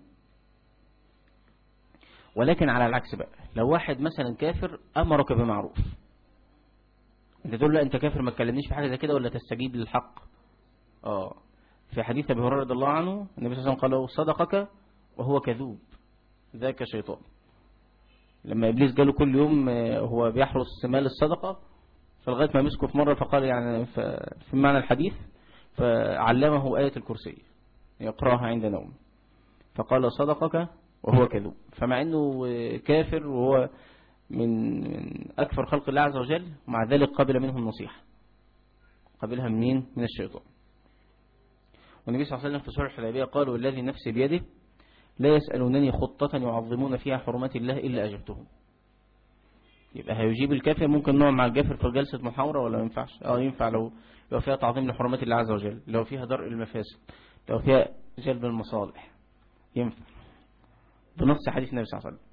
ولكن على العكس بقى لو واحد مثلا كافر امرك بمعروف انت تقول لا انت كافر ما تكلمنيش في حاجه زي كده ولا تستجيب للحق اه في حديث ابي هريره رضي الله عنه النبي صلى الله عليه وسلم قال له صدقك وهو كذوب ذاك شيطان لما ابليس جاله كل يوم هو بيحرس مال الصدقه فلغايه ما مسكه في مره فقال يعني في معنى الحديث فعلمه ايه الكرسي يقراها عند نوم فقال صدقك وهو كذوب فمع انه كافر وهو من من أكثر خلق الله عز وجل ومع ذلك قبل منه النصيحة قبلها منين من الشيطان والنبي صلى الله عليه وسلم في سورة الحديبية قال والذي نفسي بيده لا يسألونني خطة يعظمون فيها حرمات الله إلا أجبتهم يبقى هيجيب الكافر ممكن نقعد مع الكافر في جلسة محاورة ولا ما ينفعش اه ينفع لو لو فيها تعظيم لحرمات الله عز وجل لو فيها درء المفاسد لو فيها جلب المصالح ينفع بنص حديث النبي صلى الله عليه وسلم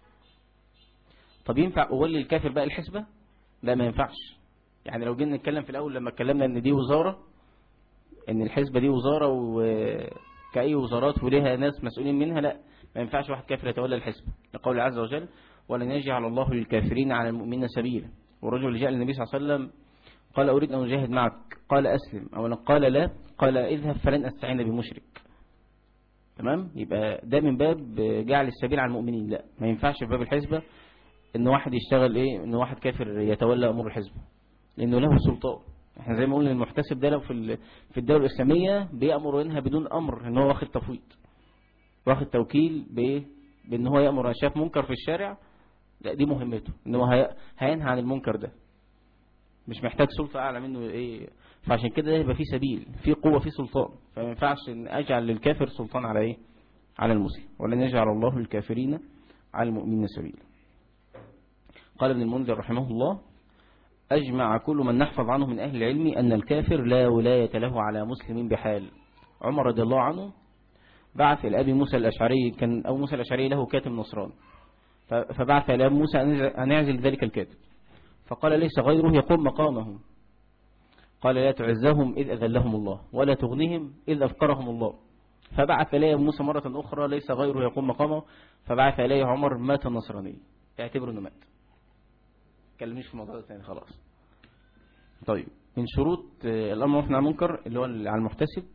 طب ينفع أولي الكافر بقى الحسبة لا ما ينفعش يعني لو جينا نتكلم في الأول لما اتكلمنا ان دي وزارة ان الحسبة دي وزارة وكأي وزارات وليها ناس مسؤولين منها لا ما ينفعش واحد كافر يتولى الحسبة لقول عز وجل ولن يجعل الله للكافرين على المؤمنين سبيلا والرجل جاء للنبي صلى الله عليه وسلم قال أريد أن أجاهد معك قال أسلم أولا قال لا قال اذهب فلن أستعين بمشرك تمام يبقى ده من باب جعل السبيل على المؤمنين لا ما ينفعش في باب الحسبة ان واحد يشتغل ايه ان واحد كافر يتولى امور الحزب لانه له سلطان احنا زي ما قلنا المحتسب ده لو في في الدولة الاسلامية بيأمر وينهى بدون امر ان هو واخد تفويض واخد توكيل بايه بان هو يأمر شاف منكر في الشارع لا دي مهمته ان هو هينهى عن المنكر ده مش محتاج سلطة اعلى منه ايه فعشان كده يبقى في سبيل في قوة في سلطان فما ينفعش ان اجعل للكافر سلطان على ايه على المسلم ولن يجعل الله للكافرين على المؤمنين سبيلا قال ابن المنذر رحمه الله أجمع كل من نحفظ عنه من أهل العلم أن الكافر لا ولاية له على مسلم بحال عمر رضي الله عنه بعث إلى أبي موسى الأشعري كان أبو موسى الأشعري له كاتب نصران فبعث إلى أبي موسى أن يعزل ذلك الكاتب فقال ليس غيره يقوم مقامه قال لا تعزهم إذ أذلهم الله ولا تغنيهم إذ أفقرهم الله فبعث إليه موسى مرة أخرى ليس غيره يقوم مقامه فبعث إليه عمر مات النصراني اعتبره أنه مات تكلمنيش في الموضوع ده تاني خلاص طيب من شروط الأمر والنهي عن المنكر اللي هو على المحتسب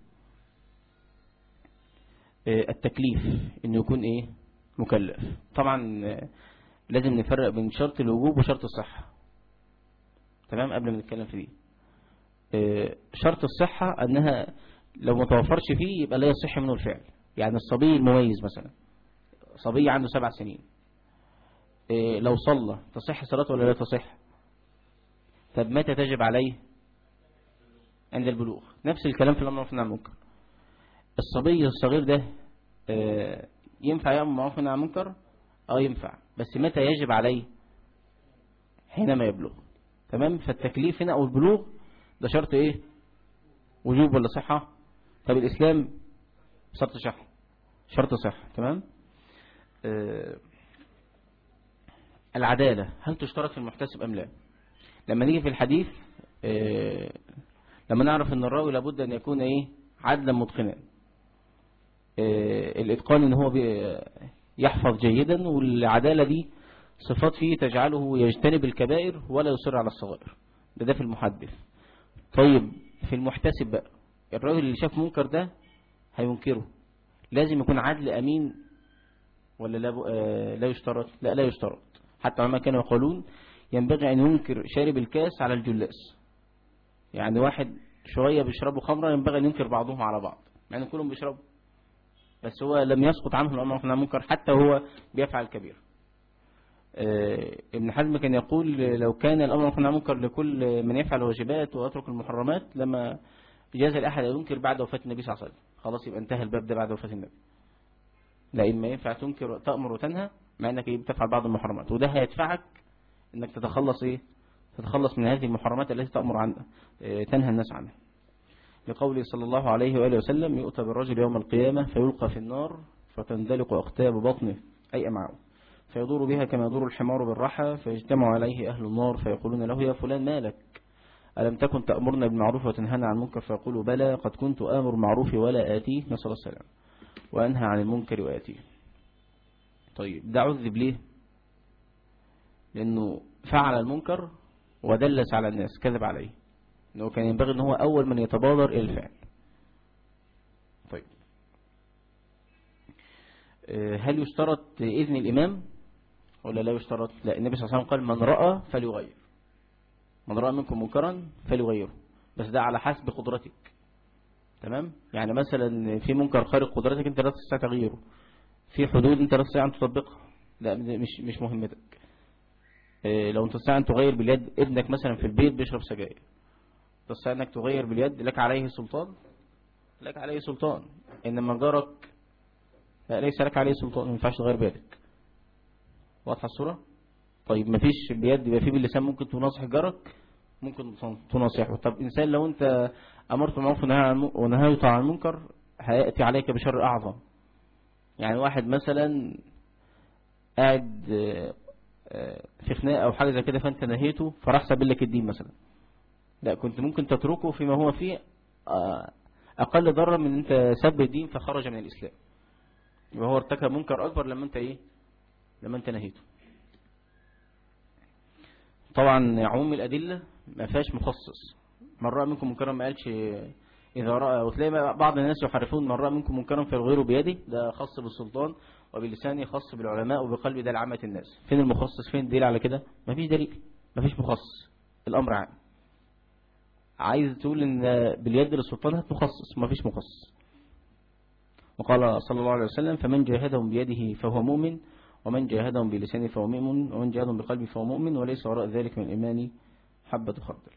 التكليف انه يكون ايه مكلف طبعا لازم نفرق بين شرط الوجوب وشرط الصحة تمام قبل ما نتكلم في دي شرط الصحة انها لو ما توفرش فيه يبقى لا يصح منه الفعل يعني الصبي المميز مثلا صبي عنده سبع سنين لو صلى تصح صلاته ولا لا تصح طب متى تجب عليه عند البلوغ نفس الكلام في الأمر والنهي عن المنكر الصبي الصغير ده ينفع يأمر بالمعروف والنهي عن المنكر اه ينفع بس متى يجب عليه حينما يبلغ تمام فالتكليف هنا او البلوغ ده شرط ايه وجوب ولا صحة طب الاسلام شرط صحة شرط صحة تمام آه العدالة هل تشترط في المحتسب ام لا لما نيجي في الحديث آه لما نعرف ان الراوي لابد ان يكون ايه عدلا متقنا آه الاتقان ان هو يحفظ جيدا والعدالة دي صفات فيه تجعله يجتنب الكبائر ولا يصر على الصغائر ده ده في المحدث طيب في المحتسب بقى الراجل اللي شاف منكر ده هينكره لازم يكون عدل أمين ولا لا, آه لا يشترط لا لا يشترط حتى عما كانوا يقولون ينبغي أن ينكر شارب الكاس على الجلاس يعني واحد شوية بيشربوا خمرة ينبغي أن ينكر بعضهم على بعض مع يعني كلهم بيشربوا بس هو لم يسقط عنه الأمر والنهي عن المنكر حتى هو بيفعل كبير آه، ابن حزم كان يقول لو كان الأمر والنهي عن المنكر لكل من يفعل الواجبات ويترك المحرمات لما جاز الأحد ينكر بعد وفاة النبي صلى الله عليه وسلم خلاص يبقى انتهى الباب ده بعد وفاة النبي لأن ما ينفع تنكر تأمر وتنهى مع أنك بتفعل بعض المحرمات وده هيدفعك أنك تتخلص إيه تتخلص من هذه المحرمات التي تأمر عنها آه، تنهى الناس عنها لقوله صلى الله عليه وآله وسلم يؤتى بالرجل يوم القيامة فيلقى في النار فتندلق أقتاب بطنه أي أمعه فيدور بها كما يدور الحمار بالرحى فيجتمع عليه أهل النار فيقولون له يا فلان مالك ألم تكن تأمرنا بالمعروف وتنهانا عن المنكر فيقول بلى قد كنت آمر معروف ولا آتيه نسأل السلام وأنهى عن المنكر وآتيه طيب ده عذب ليه لأنه فعل المنكر ودلس على الناس كذب عليه انه كان ينبغي ان هو اول من يتبادر الى الفعل طيب آه، هل يشترط اذن الامام ولا لا يشترط لا النبي صلى الله عليه وسلم قال من رأى فليغير من رأى منكم منكرا فليغيره بس ده على حسب قدرتك تمام يعني مثلا في منكر خارج قدرتك انت لا تستطيع تغييره في حدود انت لا تستطيع ان تطبقها لا مش مش مهمتك آه، لو انت تستطيع ان تغير باليد ابنك مثلا في البيت بيشرب سجاير تستطيع انك تغير باليد لك عليه سلطان لك عليه سلطان انما جارك ليس لك عليه سلطان ما ينفعش تغير بيدك واضحه الصوره طيب ما فيش بيد يبقى في باللسان ممكن تناصح جارك ممكن تناصحه طب انسان لو انت امرت بالمعروف ونهيت عن المنكر هياتي عليك بشر اعظم يعني واحد مثلا قاعد آه، في خناقه او حاجه زي كده فانت نهيته فراح سابلك لك الدين مثلا لا كنت ممكن تتركه فيما هو فيه آه، أقل ضرر من أنت سب الدين فخرج من الإسلام وهو ارتكب منكر أكبر لما أنت إيه لما أنت نهيته طبعا عموم الأدلة ما فيهاش مخصص من رأى منكم منكرا ما قالش إذا رأى وتلاقي بعض الناس يحرفون من رأى منكم منكرا فيغيره بيده ده خاص بالسلطان وبلسانه خاص بالعلماء وبقلب ده لعامة الناس فين المخصص فين الدليل على كده ما فيش دليل ما فيش مخصص الأمر عام عايز تقول ان باليد للسلطان هات مخصص ما فيش مخصص وقال صلى الله عليه وسلم فمن جاهدهم بيده فهو مؤمن ومن جاهدهم بلسانه فهو مؤمن ومن جاهدهم بقلبه فهو مؤمن وليس وراء ذلك من الإيمان حبة خردل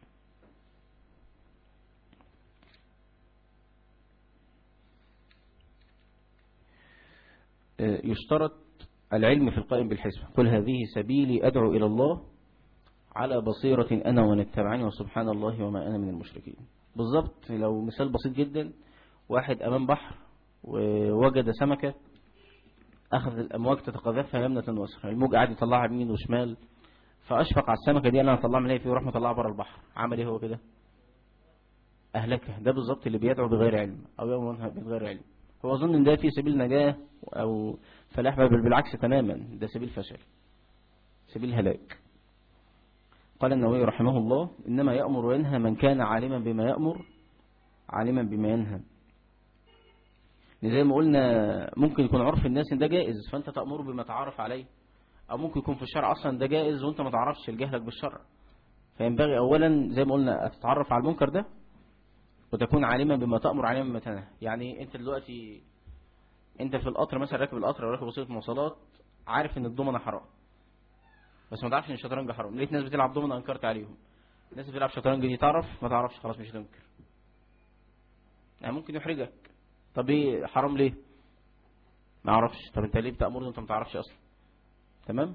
يشترط العلم في القائم بالحسب قل هذه سبيلي أدعو إلى الله على بصيرة أنا ومن اتبعني وسبحان الله وما أنا من المشركين بالضبط لو مثال بسيط جدا واحد أمام بحر ووجد سمكة أخذ الأمواج تتقذفها يمنة وسرا الموج قاعد يطلعها يمين وشمال فأشفق على السمكة دي أنا هطلعها من ايه فيه وراح مطلعها بره البحر عمل ايه هو كده أهلكها ده بالظبط اللي بيدعو بغير علم أو يأمر بغير علم هو أظن إن ده في سبيل نجاة أو فلاح بل بالعكس تماما ده سبيل فشل سبيل هلاك قال النووي رحمه الله إنما يأمر وينهى من كان عالما بما يأمر عالما بما ينهى زي ما قلنا ممكن يكون عرف الناس ان ده جائز فانت تأمر بما تعرف عليه او ممكن يكون في الشرع اصلا ده جائز وانت ما تعرفش لجهلك بالشرع فينبغي اولا زي ما قلنا تتعرف على المنكر ده وتكون عالما بما تأمر عالما بما تنهى يعني انت دلوقتي انت في القطر مثلا راكب القطر او راكب وسيله مواصلات عارف ان الضمنه حرام بس ما تعرفش ان الشطرنج حرام لقيت ناس بتلعب دومنا انكرت عليهم الناس اللي بتلعب شطرنج دي تعرف ما تعرفش خلاص مش هتنكر يعني ممكن يحرجك طب ايه حرام ليه ما اعرفش طب انت ليه بتأمرني انت ما تعرفش اصلا تمام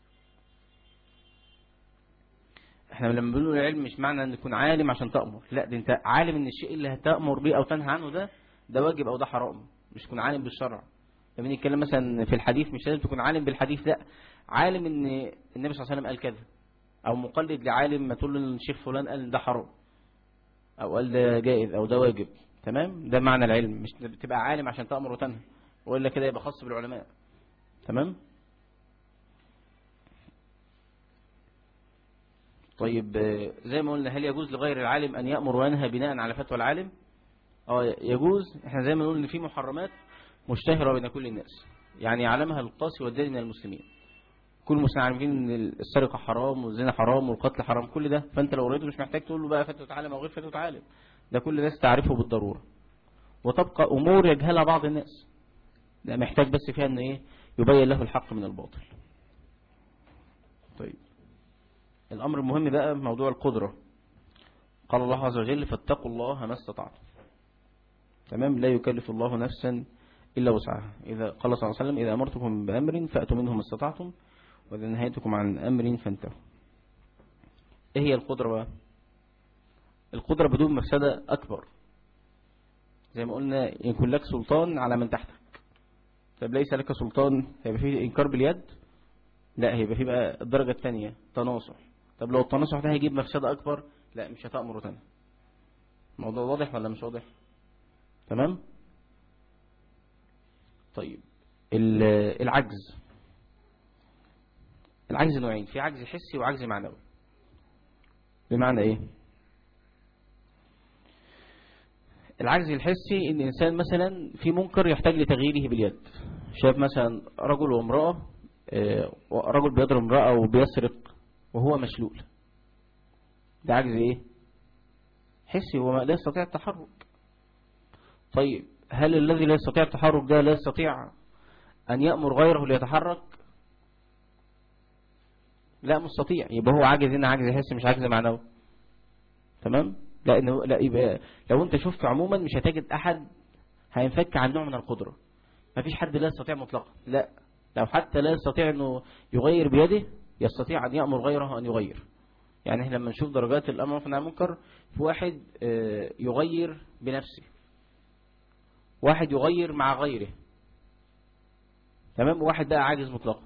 احنا لما بنقول العلم مش معنى ان تكون عالم عشان تأمر لا ده انت عالم ان الشيء اللي هتأمر بيه او تنهى عنه ده ده واجب او ده حرام مش تكون عالم بالشرع لما نتكلم مثلا في الحديث مش لازم تكون عالم بالحديث لا عالم ان النبي صلى الله عليه وسلم قال كذا او مقلد لعالم ما تقول الشيخ فلان قال ده حرام او قال ده جائز او ده واجب تمام ده معنى العلم مش بتبقى عالم عشان تأمر وتنهى وإلا كده يبقى خاص بالعلماء تمام طيب زي ما قلنا هل يجوز لغير العالم أن يأمر وينهى بناء على فتوى العالم اه يجوز احنا زي ما نقول ان في محرمات مشتهرة بين كل الناس يعني يعلمها القاسي والدين من المسلمين كل المسلمين عارفين ان السرقة حرام والزنا حرام والقتل حرام كل ده فانت لو رأيته مش محتاج تقول له بقى فتوى تعالم او غير فتوى تعالم ده كل الناس تعرفه بالضرورة وتبقى امور يجهلها بعض الناس ده محتاج بس فيها ان ايه يبين له الحق من الباطل طيب الامر المهم بقى موضوع القدرة قال الله عز وجل فاتقوا الله ما استطعتم تمام لا يكلف الله نفسا إلا وسعها إذا قال صلى الله عليه وسلم إذا أمرتكم بأمر فأتوا منه ما استطعتم وإذا نهيتكم عن أمر فانتهوا إيه هي القدرة بقى القدرة بدون مفسدة أكبر زي ما قلنا يكون لك سلطان على من تحتك طب ليس لك سلطان هيبقى فيه إنكار باليد لا هيبقى فيه بقى الدرجة الثانية تناصح طب لو التناصح ده هيجيب مفسدة أكبر لا مش هتأمره تاني الموضوع واضح ولا مش واضح تمام طيب العجز العجز نوعين في عجز حسي وعجز معنوي بمعنى ايه العجز الحسي ان الانسان مثلا في منكر يحتاج لتغييره باليد شايف مثلا رجل وامرأة رجل بيضرب امرأة وبيسرق وهو مشلول ده عجز ايه حسي هو لا يستطيع التحرك طيب هل الذي لا يستطيع التحرك ده لا يستطيع أن يأمر غيره ليتحرك لا مستطيع يبقى هو عاجز هنا عاجز حسي مش عاجز معنوي تمام لا إنه لا يبقى لو انت شفت عموما مش هتجد احد هينفك عن نوع من القدرة ما فيش حد لا يستطيع مطلقا لا لو حتى لا يستطيع انه يغير بيده يستطيع ان يأمر غيره ان يغير يعني احنا لما نشوف درجات الامر في المنكر في واحد يغير بنفسه واحد يغير مع غيره تمام واحد بقى عاجز مطلقا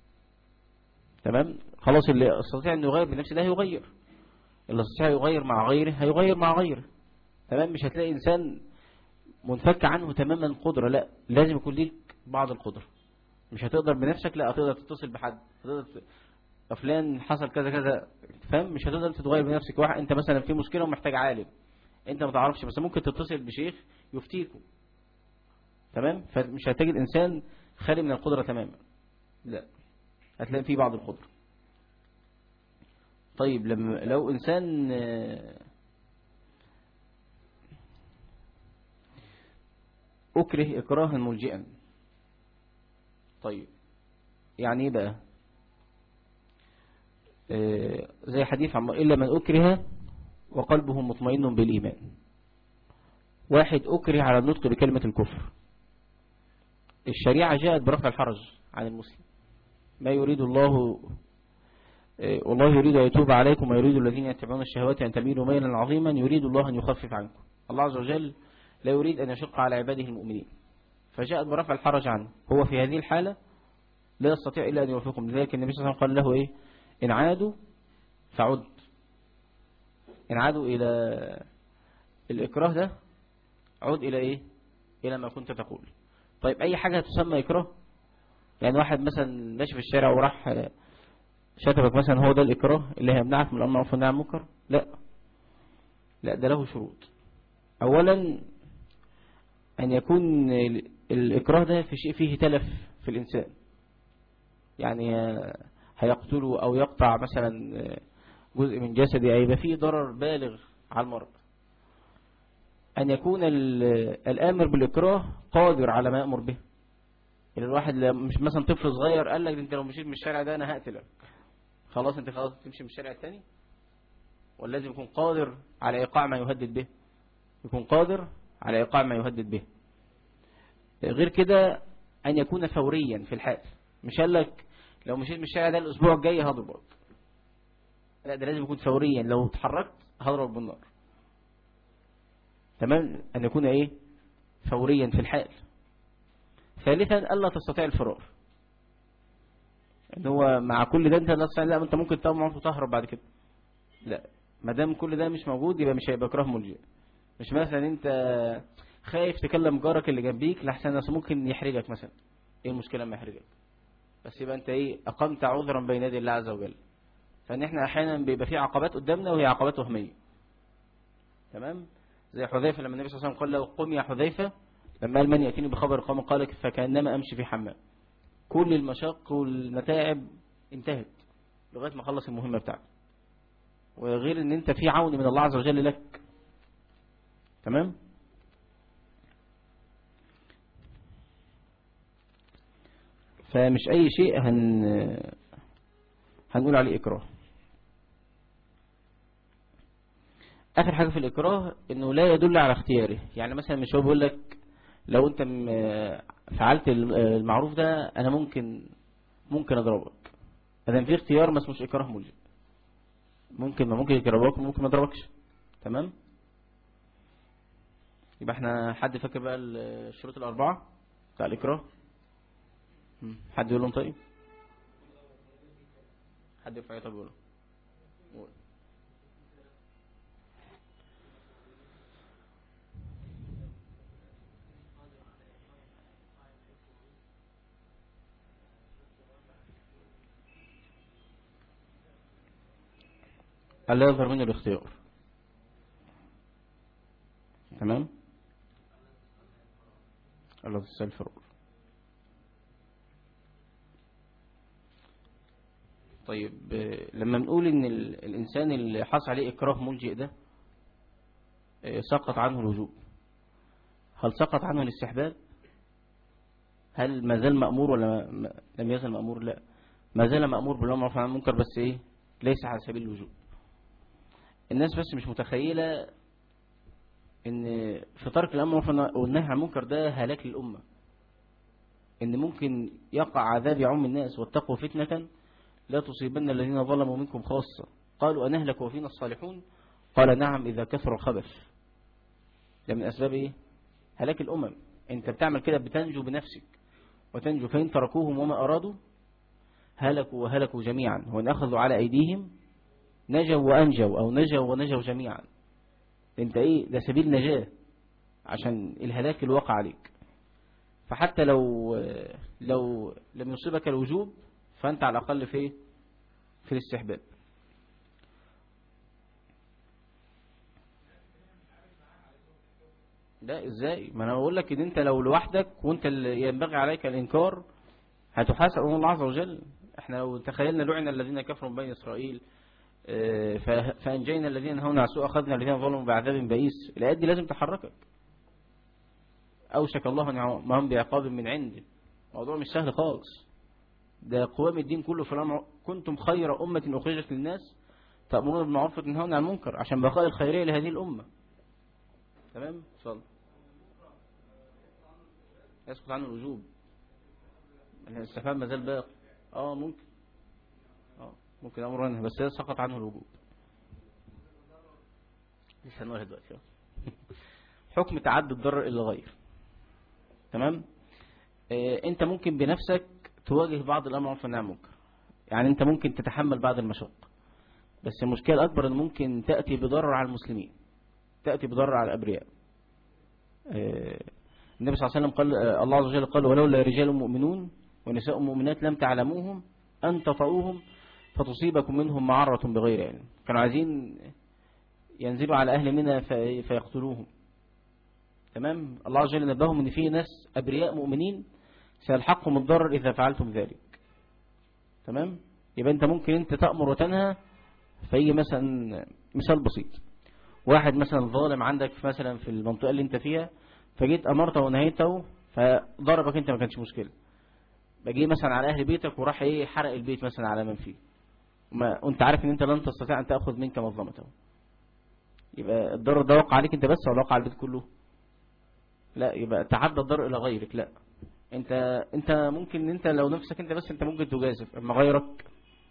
تمام خلاص اللي استطيع انه يغير بنفسه ده هيغير اللي استطيع يغير مع غيره هيغير مع غيره تمام مش هتلاقي انسان منفك عنه تماما قدرة لا لازم يكون ليك بعض القدرة مش هتقدر بنفسك لا هتقدر تتصل بحد هتقدر فلان حصل كذا كذا فاهم مش هتقدر تتغير بنفسك واحد انت مثلا في مشكلة ومحتاج عالم انت ما تعرفش بس ممكن تتصل بشيخ يفتيكم تمام فمش هتجد انسان خالي من القدرة تماما لا هتلاقي فيه بعض القدرة طيب لما لو انسان اكره اكراها ملجئا طيب يعني ايه بقى زي حديث عمر إلا من أكره وقلبه مطمئن بالإيمان واحد أكره على النطق بكلمة الكفر الشريعة جاءت برفع الحرج عن المسلم ما يريد الله والله يريد أن يتوب عليكم ويريد الذين يتبعون الشهوات أن تميلوا ميلا عظيما يريد الله أن يخفف عنكم الله عز وجل لا يريد أن يشق على عباده المؤمنين فجاءت برفع الحرج عنه هو في هذه الحالة لا يستطيع إلا أن يوفقكم لذلك النبي صلى الله عليه وسلم قال له إيه إن عادوا فعد إن عادوا إلى الإكراه ده عد إلى إيه إلى ما كنت تقول طيب أي حاجة تسمى إكراه يعني واحد مثلا ماشي في الشارع وراح شتمك مثلا هو ده الإكراه اللي هيمنعك من الأمر معروف والنهي عن المنكر لا لا ده له شروط أولا أن يكون الإكراه ده في شيء فيه تلف في الإنسان يعني هيقتله أو يقطع مثلا جزء من جسده أي يبقى فيه ضرر بالغ على المرء أن يكون الآمر بالإكراه قادر على ما يأمر به يعني الواحد مش مثلا طفل صغير قال لك انت لو مشيت من الشارع ده أنا هقتلك خلاص انت خلاص تمشي من الشارع الثاني ولازم يكون قادر على إيقاع ما يهدد به يكون قادر على إيقاع ما يهدد به غير كده أن يكون فوريا في الحال مش قال لك لو مشيت من الشارع ده الأسبوع الجاي هضربك لا ده لازم يكون فوريا لو اتحركت هضرب بالنار تمام أن يكون إيه فوريا في الحال ثالثا ألا تستطيع الفرار ان هو مع كل ده انت لا تستطيع لا انت ممكن طبعا تهرب بعد كده لا ما دام كل ده مش موجود يبقى مش هيبقى كره ملجئ مش مثلا انت خايف تكلم جارك اللي جنبيك لحسن الناس ممكن يحرجك مثلا ايه المشكله لما يحرجك بس يبقى انت ايه اقمت عذرا بين يدي الله عز وجل فان احنا احيانا بيبقى في عقبات قدامنا وهي عقبات وهميه تمام زي حذيفه لما النبي صلى الله عليه وسلم قال له قم يا حذيفه لما قال من ياتيني بخبر قوم قال فكانما امشي في حمام كل المشاق والمتاعب انتهت لغاية ما خلص المهمة بتاعته وغير ان انت في عون من الله عز وجل لك تمام فمش اي شيء هن هنقول عليه اكراه اخر حاجة في الاكراه انه لا يدل على اختياره يعني مثلا مش هو بيقول لك لو انت فعلت المعروف ده انا ممكن ممكن اضربك ادام في اختيار ما اسموش اكراه ملجئ ممكن ما ممكن يضربك وممكن ما يضربكش تمام يبقى احنا حد فاكر بقى الشروط الاربعه بتاع الاكراه حد يقول لهم طيب حد يرفع يطلب يقول ألا يظهر منه الاختيار تمام الله تسأل فرور طيب لما بنقول ان الانسان اللي حصل عليه اكراه ملجئ ده سقط عنه الوجوب هل سقط عنه الاستحباب هل ما زال مأمور ولا لم يزل مأمور لا ما زال مأمور بالأمر عن المنكر بس ايه ليس على سبيل الوجوب الناس بس مش متخيلة ان في ترك الامر والنهي عن المنكر ده هلاك للأمة ان ممكن يقع عذاب يعم الناس واتقوا فتنة لا تصيبن الذين ظلموا منكم خاصة قالوا أنهلك وفينا الصالحون قال نعم إذا كثر الخبث ده من أسباب إيه هلاك الأمم أنت بتعمل كده بتنجو بنفسك وتنجو فإن تركوهم وما أرادوا هلكوا وهلكوا جميعا وإن أخذوا على أيديهم نجوا وأنجوا أو نجوا ونجوا جميعا أنت إيه ده سبيل نجاة عشان الهلاك الواقع عليك فحتى لو لو لم يصيبك الوجوب فأنت على الأقل في في الاستحباب لا ازاي ما انا بقول لك ان انت لو لوحدك وانت اللي ينبغي عليك الانكار هتحاسب امام الله عز وجل احنا لو تخيلنا لعن الذين كفروا بين اسرائيل فانجينا الذين نهونا عن سوء اخذنا الذين ظلموا بعذاب بئيس الايات دي لازم تحركك اوشك الله ما هم بعقاب من عنده الموضوع مش سهل خالص ده قوام الدين كله في الأمر كنتم خير أمة أخرجت للناس تأمرون بالمعروف وتنهون عن المنكر عشان بقاء الخيرية لهذه الأمة تمام صل يسقط عنه الوجوب الاستحباب ما زال باقي اه ممكن اه ممكن امر عنه بس سقط عنه الوجوب لسه هنقولها دلوقتي حكم تعدي الضرر الى الغير تمام آه انت ممكن بنفسك تواجه بعض الأمر في النعم منكر يعني أنت ممكن تتحمل بعض المشق بس المشكلة الأكبر أن ممكن تأتي بضرر على المسلمين تأتي بضرر على الأبرياء النبي صلى الله عليه وسلم قال الله عز وجل قال ولولا رجال مؤمنون ونساء مؤمنات لم تعلموهم أن تطعوهم فتصيبكم منهم معرة بغير علم كانوا عايزين ينزلوا على أهل منى فيقتلوهم تمام الله عز وجل نبههم ان في ناس أبرياء مؤمنين سيلحقهم الضرر إذا فعلتم ذلك تمام يبقى أنت ممكن أنت تأمر وتنهى فيجي مثلا مثال بسيط واحد مثلا ظالم عندك مثلا في المنطقة اللي انت فيها فجيت أمرته ونهيته فضربك انت ما كانش مشكلة بجي مثلا على أهل بيتك وراح ايه حرق البيت مثلا على من فيه ما وانت عارف ان انت لن تستطيع ان تأخذ منك مظلمته يبقى الضرر ده وقع عليك انت بس ولا وقع على البيت كله لا يبقى تعدى الضرر الى غيرك لا انت انت ممكن انت لو نفسك انت بس انت ممكن تجازف اما غيرك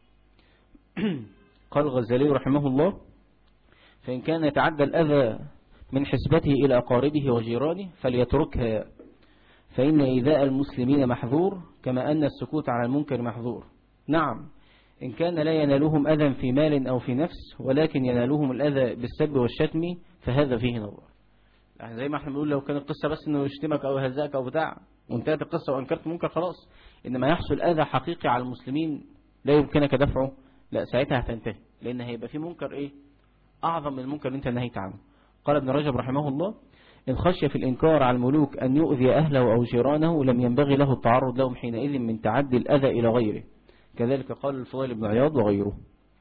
قال الغزالي رحمه الله فإن كان يتعدى الأذى من حسبته إلى أقاربه وجيرانه فليتركها فإن إيذاء المسلمين محظور كما أن السكوت على المنكر محظور نعم إن كان لا ينالهم أذى في مال أو في نفس ولكن ينالهم الأذى بالسب والشتم فهذا فيه نظر يعني زي ما احنا بنقول لو كان القصة بس انه يشتمك او يهزأك او بتاع وانتهت القصة وانكرت منكر خلاص انما يحصل اذى حقيقي على المسلمين لا يمكنك دفعه لا ساعتها هتنتهي لان هيبقى في منكر ايه اعظم من المنكر اللي انت نهيت عنه قال ابن رجب رحمه الله إن خشي في الإنكار على الملوك أن يؤذي أهله أو جيرانه لم ينبغي له التعرض لهم حينئذ من تعدي الأذى إلى غيره كذلك قال الفضيل بن عياض وغيره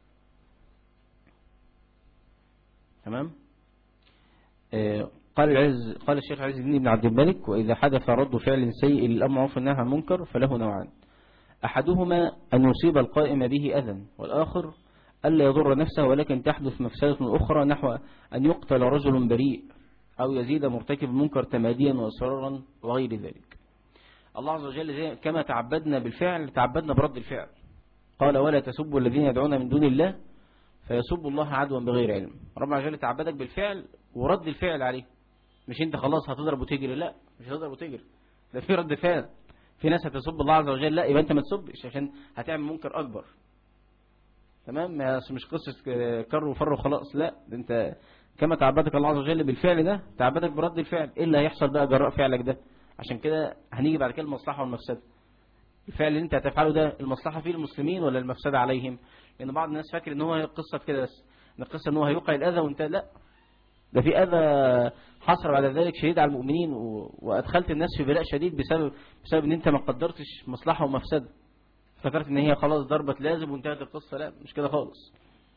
تمام آه، قال العز قال الشيخ عز الدين بن عبد الملك وإذا حدث رد فعل سيء للأمر معروف والنهي عن المنكر فله نوعان أحدهما أن يصيب القائم به أذى والآخر ألا يضر نفسه ولكن تحدث مفسدة أخرى نحو أن يقتل رجل بريء أو يزيد مرتكب المنكر تماديا وإصرارا وغير ذلك الله عز وجل زي كما تعبدنا بالفعل تعبدنا برد الفعل قال ولا تسبوا الذين يدعون من دون الله فيسبوا الله عدوا بغير علم ربنا عز وجل تعبدك بالفعل ورد الفعل عليه مش انت خلاص هتضرب وتجري لا مش هتضرب وتجري ده في رد فعل في ناس هتسب الله عز وجل لا يبقى انت ما تسبش عشان هتعمل منكر اكبر تمام مش قصة كر وفر وخلاص لا ده انت كما تعبدك الله عز وجل بالفعل ده تعبدك برد الفعل ايه اللي هيحصل بقى جراء فعلك ده عشان كده هنيجي بعد كده المصلحة والمفسدة الفعل اللي انت هتفعله ده المصلحة فيه المسلمين ولا المفسدة عليهم لان بعض الناس فاكر ان هو قصة كده بس ان القصة ان هو هيوقع الاذى وانت لا ده في اذى حصل بعد ذلك شديد على المؤمنين وادخلت الناس في بلاء شديد بسبب بسبب ان انت ما قدرتش مصلحة ومفسدة افتكرت ان هي خلاص ضربة لازم وانتهت القصة لا مش كده خالص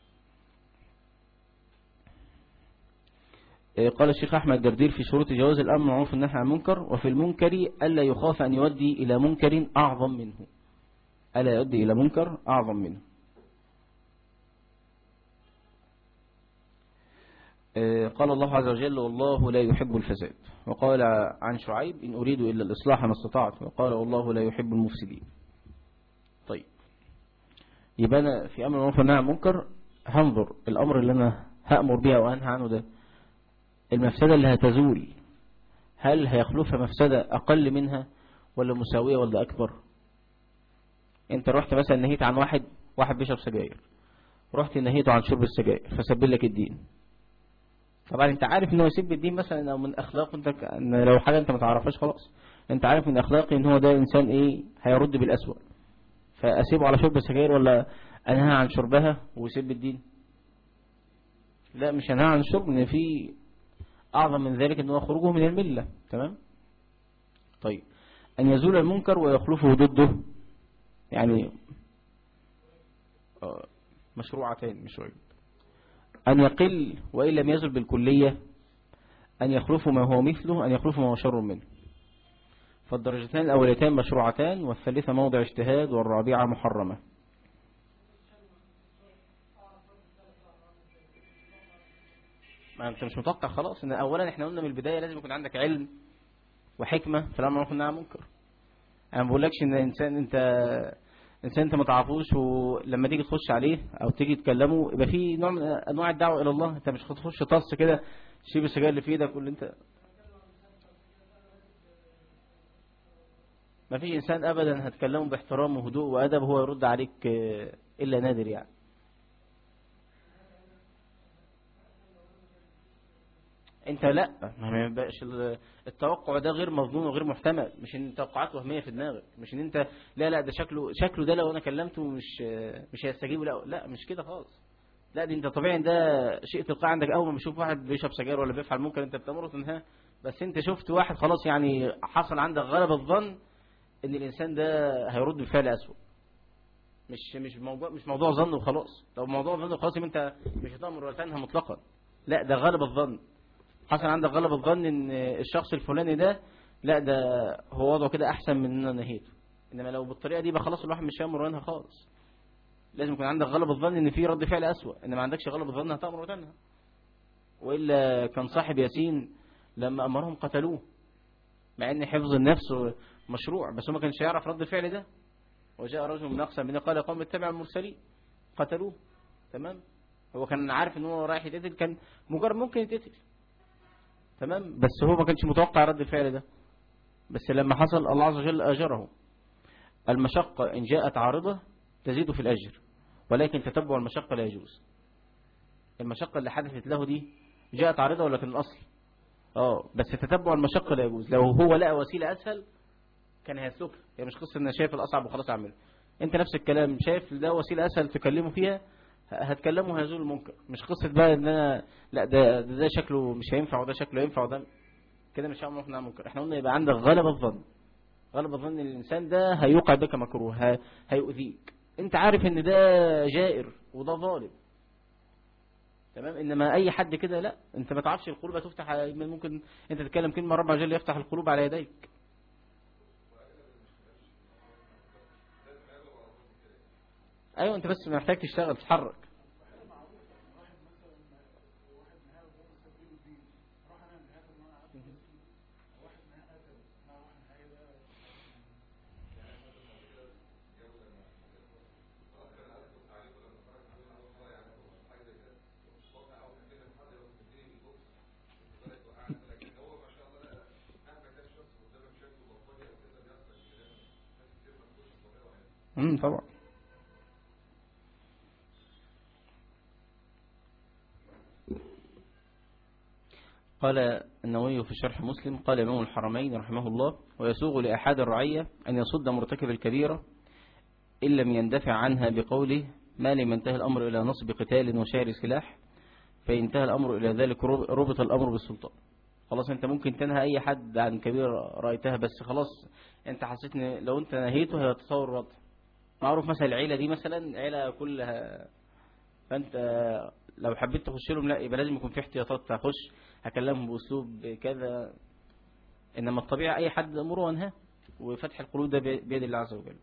إيه، قال الشيخ أحمد جردير في شروط جواز الأمر معروف النهي عن المنكر وفي المنكر ألا يخاف أن يؤدي إلى منكر أعظم منه ألا يؤدي إلى منكر أعظم منه إيه، قال الله عز وجل والله لا يحب الفساد وقال عن شعيب إن أريد إلا الإصلاح ما استطعت وقال والله لا يحب المفسدين طيب يبقى أنا في أمر معروف والنهي عن المنكر هنظر الأمر اللي أنا هأمر بها وأنهى عنه ده المفسدة اللي هتزول هل هيخلفها مفسدة أقل منها ولا مساوية ولا أكبر انت رحت مثلا نهيت عن واحد واحد بيشرب سجاير رحت نهيته عن شرب السجاير فسبل لك الدين طبعا انت عارف ان هو يسب الدين مثلا او من اخلاقه انت ان لو حاجة انت ما تعرفهاش خلاص انت عارف من اخلاقي ان هو ده انسان ايه هيرد بالاسوأ فاسيبه على شرب السجاير ولا انهى عن شربها ويسب الدين لا مش انهى عن الشرب ان في أعظم من ذلك أنه خروجه من الملة تمام طيب أن يزول المنكر ويخلفه ضده يعني آه، مشروعتين مش عيب أن يقل وإن لم يزل بالكلية أن يخلف ما هو مثله أن يخلف ما هو شر منه فالدرجتان الأوليتان مشروعتان والثالثة موضع اجتهاد والرابعة محرمة ما انت مش متوقع خلاص ان اولا احنا قلنا من البداية لازم يكون عندك علم وحكمة فلما نروح انها منكر انا ما بقولكش ان انسان انت انسان انت ما تعرفوش ولما تيجي تخش عليه او تيجي تكلمه يبقى في نوع من انواع الدعوه الى الله انت مش هتخش طص كده تشيب السجاير اللي في ايدك واللي انت ما فيش انسان ابدا هتكلمه باحترام وهدوء وادب هو يرد عليك الا نادر يعني انت لا ما يبقاش التوقع ده غير مظنون وغير محتمل مش ان توقعات وهميه في دماغك مش ان انت لا لا ده شكله شكله ده لو انا كلمته مش مش هيستجيب لا لا مش كده خالص لا دي انت طبيعي ده شيء تلقائي عندك اول ما بشوف واحد بيشرب سجاير ولا بيفعل ممكن انت بتمر تنهاه بس انت شفت واحد خلاص يعني حصل عندك غلب الظن ان الانسان ده هيرد بفعل اسوء مش مش موضوع مش موضوع ظن وخلاص لو موضوع ظن وخلاص انت مش هتامر ولا تنهى مطلقا لا ده غلب الظن حصل عندك غلب الظن ان الشخص الفلاني ده لا ده هو وضعه كده احسن من ان انا نهيته انما لو بالطريقه دي يبقى خلاص الواحد مش هيامر وينهى خالص لازم يكون عندك غلب الظن ان في رد فعل اسوء ان ما عندكش غلب الظن هتامر وتنهى والا كان صاحب ياسين لما امرهم قتلوه مع ان حفظ النفس مشروع بس هو ما كانش يعرف رد الفعل ده وجاء رجل من اقصى من قال قوم اتبع المرسلين قتلوه تمام هو كان عارف ان هو رايح يتقتل كان مجرد ممكن يتقتل تمام بس هو ما كانش متوقع رد الفعل ده بس لما حصل الله عز وجل أجره المشقة إن جاءت عارضة تزيد في الأجر ولكن تتبع المشقة لا يجوز المشقة اللي حدثت له دي جاءت عارضة ولكن الأصل اه بس تتبع المشقة لا يجوز لو هو لقى وسيلة أسهل كان هيسلكها هي مش قصة إن شايف الأصعب وخلاص أعمله أنت نفس الكلام شايف ده وسيلة أسهل تكلمه فيها هتكلموا هيزول المنكر مش قصة بقى ان انا لا ده, ده, ده شكله مش هينفع وده شكله ينفع وده كده مش هنروح نعمل منكر احنا قلنا يبقى عندك غلب الظن غلب الظن الانسان ده هيوقع بك مكروه هيؤذيك انت عارف ان ده جائر وده ظالم تمام انما اي حد كده لا انت ما تعرفش القلوب هتفتح ممكن انت تتكلم كلمه رب جل يفتح القلوب على يديك ايوه انت بس محتاج تشتغل تتحرك امم طبعا قال النووي في شرح مسلم قال إمام الحرمين رحمه الله ويسوغ لأحد الرعية أن يصد مرتكب الكبيرة إن لم يندفع عنها بقوله ما لم ينتهي الأمر إلى نصب قتال وشعر سلاح فينتهى الأمر إلى ذلك ربط الأمر بالسلطان خلاص انت ممكن تنهى اي حد عن كبيرة رأيتها بس خلاص انت حسيت ان لو انت نهيته هيتصور وضع معروف مثلا العيلة دي مثلا عيلة كلها فانت لو حبيت تخش لهم لا يبقى لازم يكون في احتياطات تخش هكلمهم باسلوب كذا انما الطبيعة اي حد امره وانهاه وفتح القلوب ده بيد الله عز وجل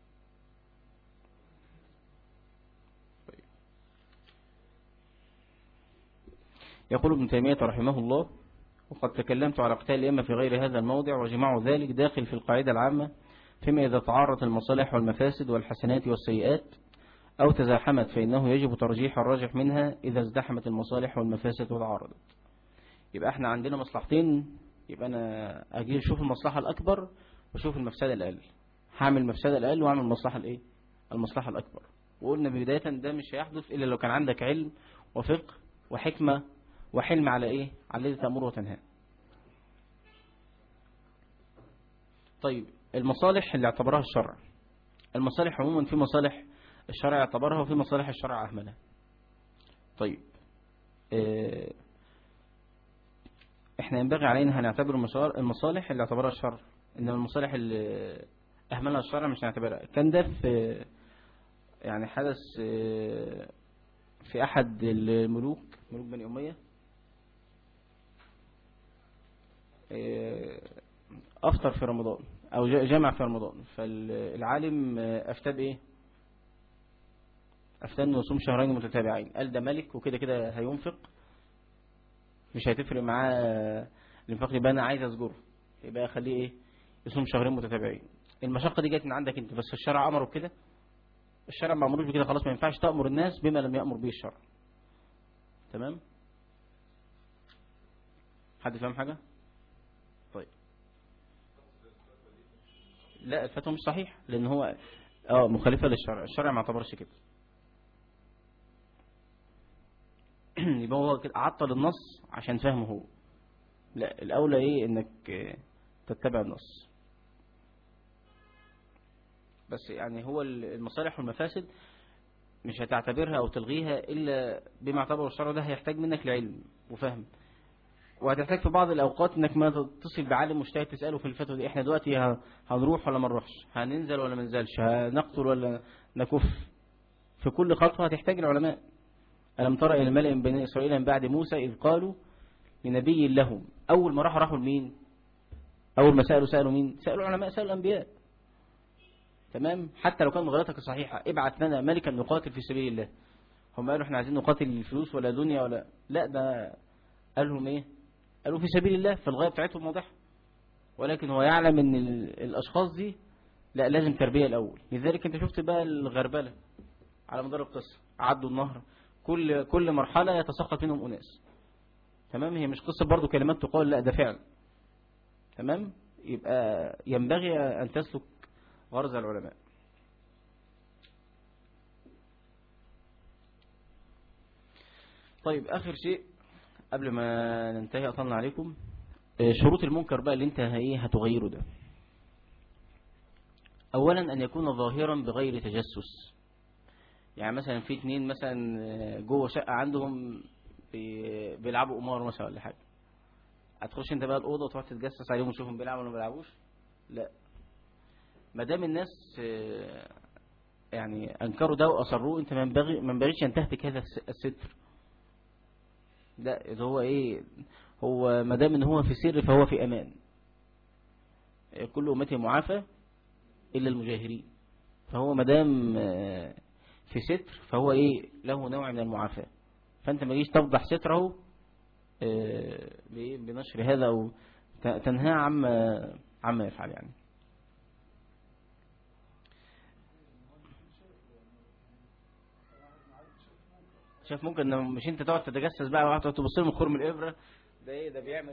يقول ابن تيمية رحمه الله وقد تكلمت على قتال الأئمة في غير هذا الموضع وجماع ذلك داخل في القاعدة العامة فيما إذا تعارضت المصالح والمفاسد والحسنات والسيئات أو تزاحمت فإنه يجب ترجيح الراجح منها إذا ازدحمت المصالح والمفاسد وتعارضت يبقى احنا عندنا مصلحتين يبقى أنا أجي أشوف المصلحة الأكبر وأشوف المفسدة الأقل هعمل المفسدة الأقل وأعمل المصلحة الإيه المصلحة الأكبر وقلنا بداية ده مش هيحدث إلا لو كان عندك علم وفقه وحكمة وحلم على إيه على الذي تأمر وتنهى طيب المصالح اللي اعتبرها الشرع المصالح عموما في مصالح الشرع اعتبرها وفي مصالح الشرع أهملها طيب اه احنا ينبغي علينا هنعتبر المصالح اللي اعتبرها الشرع انما المصالح اللي اهملها الشرع مش هنعتبرها كان ده في يعني حدث اه في احد الملوك ملوك بني اميه اه افطر في رمضان او جمع في رمضان فالعالم افتى بايه افتى انه يصوم شهرين متتابعين قال ده ملك وكده كده هينفق مش هتفرق معاه الانفاق يبقى انا عايز اسجره يبقى اخليه ايه يصوم شهرين متتابعين المشقه دي جت من عندك انت بس الشرع امره بكده الشرع ما امروش بكده خلاص ما ينفعش تامر الناس بما لم يامر به الشرع تمام حد فاهم حاجه طيب لا الفتوى مش صحيح لان هو اه مخالفه للشرع الشرع ما اعتبرش كده يبقى هو كده عطل النص عشان فهمه هو لا الاولى ايه انك تتبع النص بس يعني هو المصالح والمفاسد مش هتعتبرها او تلغيها الا بما اعتبره الشرع ده هيحتاج منك لعلم وفهم وهتحتاج في بعض الاوقات انك ما تتصل بعالم مجتهد تساله في الفتوى دي احنا دلوقتي هنروح ولا ما نروحش هننزل ولا ما ننزلش هنقتل ولا نكف في كل خطوه هتحتاج العلماء ألم ترى إلى الملأ من بني إسرائيل من بعد موسى إذ قالوا لنبي لهم أول ما راحوا راحوا لمين أول ما سألوا سألوا مين سألوا العلماء سألوا الأنبياء تمام حتى لو كان مغالطتك صحيحة ابعث لنا ملكا نقاتل في سبيل الله هم قالوا احنا عايزين نقاتل الفلوس ولا دنيا ولا لا ده قالهم ايه قالوا في سبيل الله في الغاية بتاعتهم واضحة ولكن هو يعلم ان الاشخاص دي لا لازم تربية الاول لذلك انت شفت بقى الغربلة على مدار القصة عدوا النهر كل كل مرحلة يتساقط منهم أناس تمام هي مش قصة برضو كلمات تقال لا ده فعل تمام يبقى ينبغي أن تسلك غرز العلماء طيب آخر شيء قبل ما ننتهي أطلنا عليكم شروط المنكر بقى اللي انت ايه هتغيره ده أولا أن يكون ظاهرا بغير تجسس يعني مثلا في اتنين مثلا جوه شقة عندهم بيلعبوا قمار مثلا ولا حاجة هتخش انت بقى الأوضة وتقعد تتجسس عليهم وتشوفهم بيلعبوا ولا ما بيلعبوش لا ما دام الناس يعني أنكروا ده وأصروه أنت ما ينبغي ما ينبغيش أن تهتك هذا الستر ده اللي هو إيه هو ما دام إن هو في سر فهو في أمان كل أمتي معافى إلا المجاهرين فهو ما دام في ستر فهو إيه له نوع من المعافاة فأنت ما جيش تفضح ستره بنشر هذا أو تنهى عما عما يفعل يعني شايف ممكن مش انت تقعد تتجسس بقى واحد تبص له من خرم الابره ده ايه ده بيعمل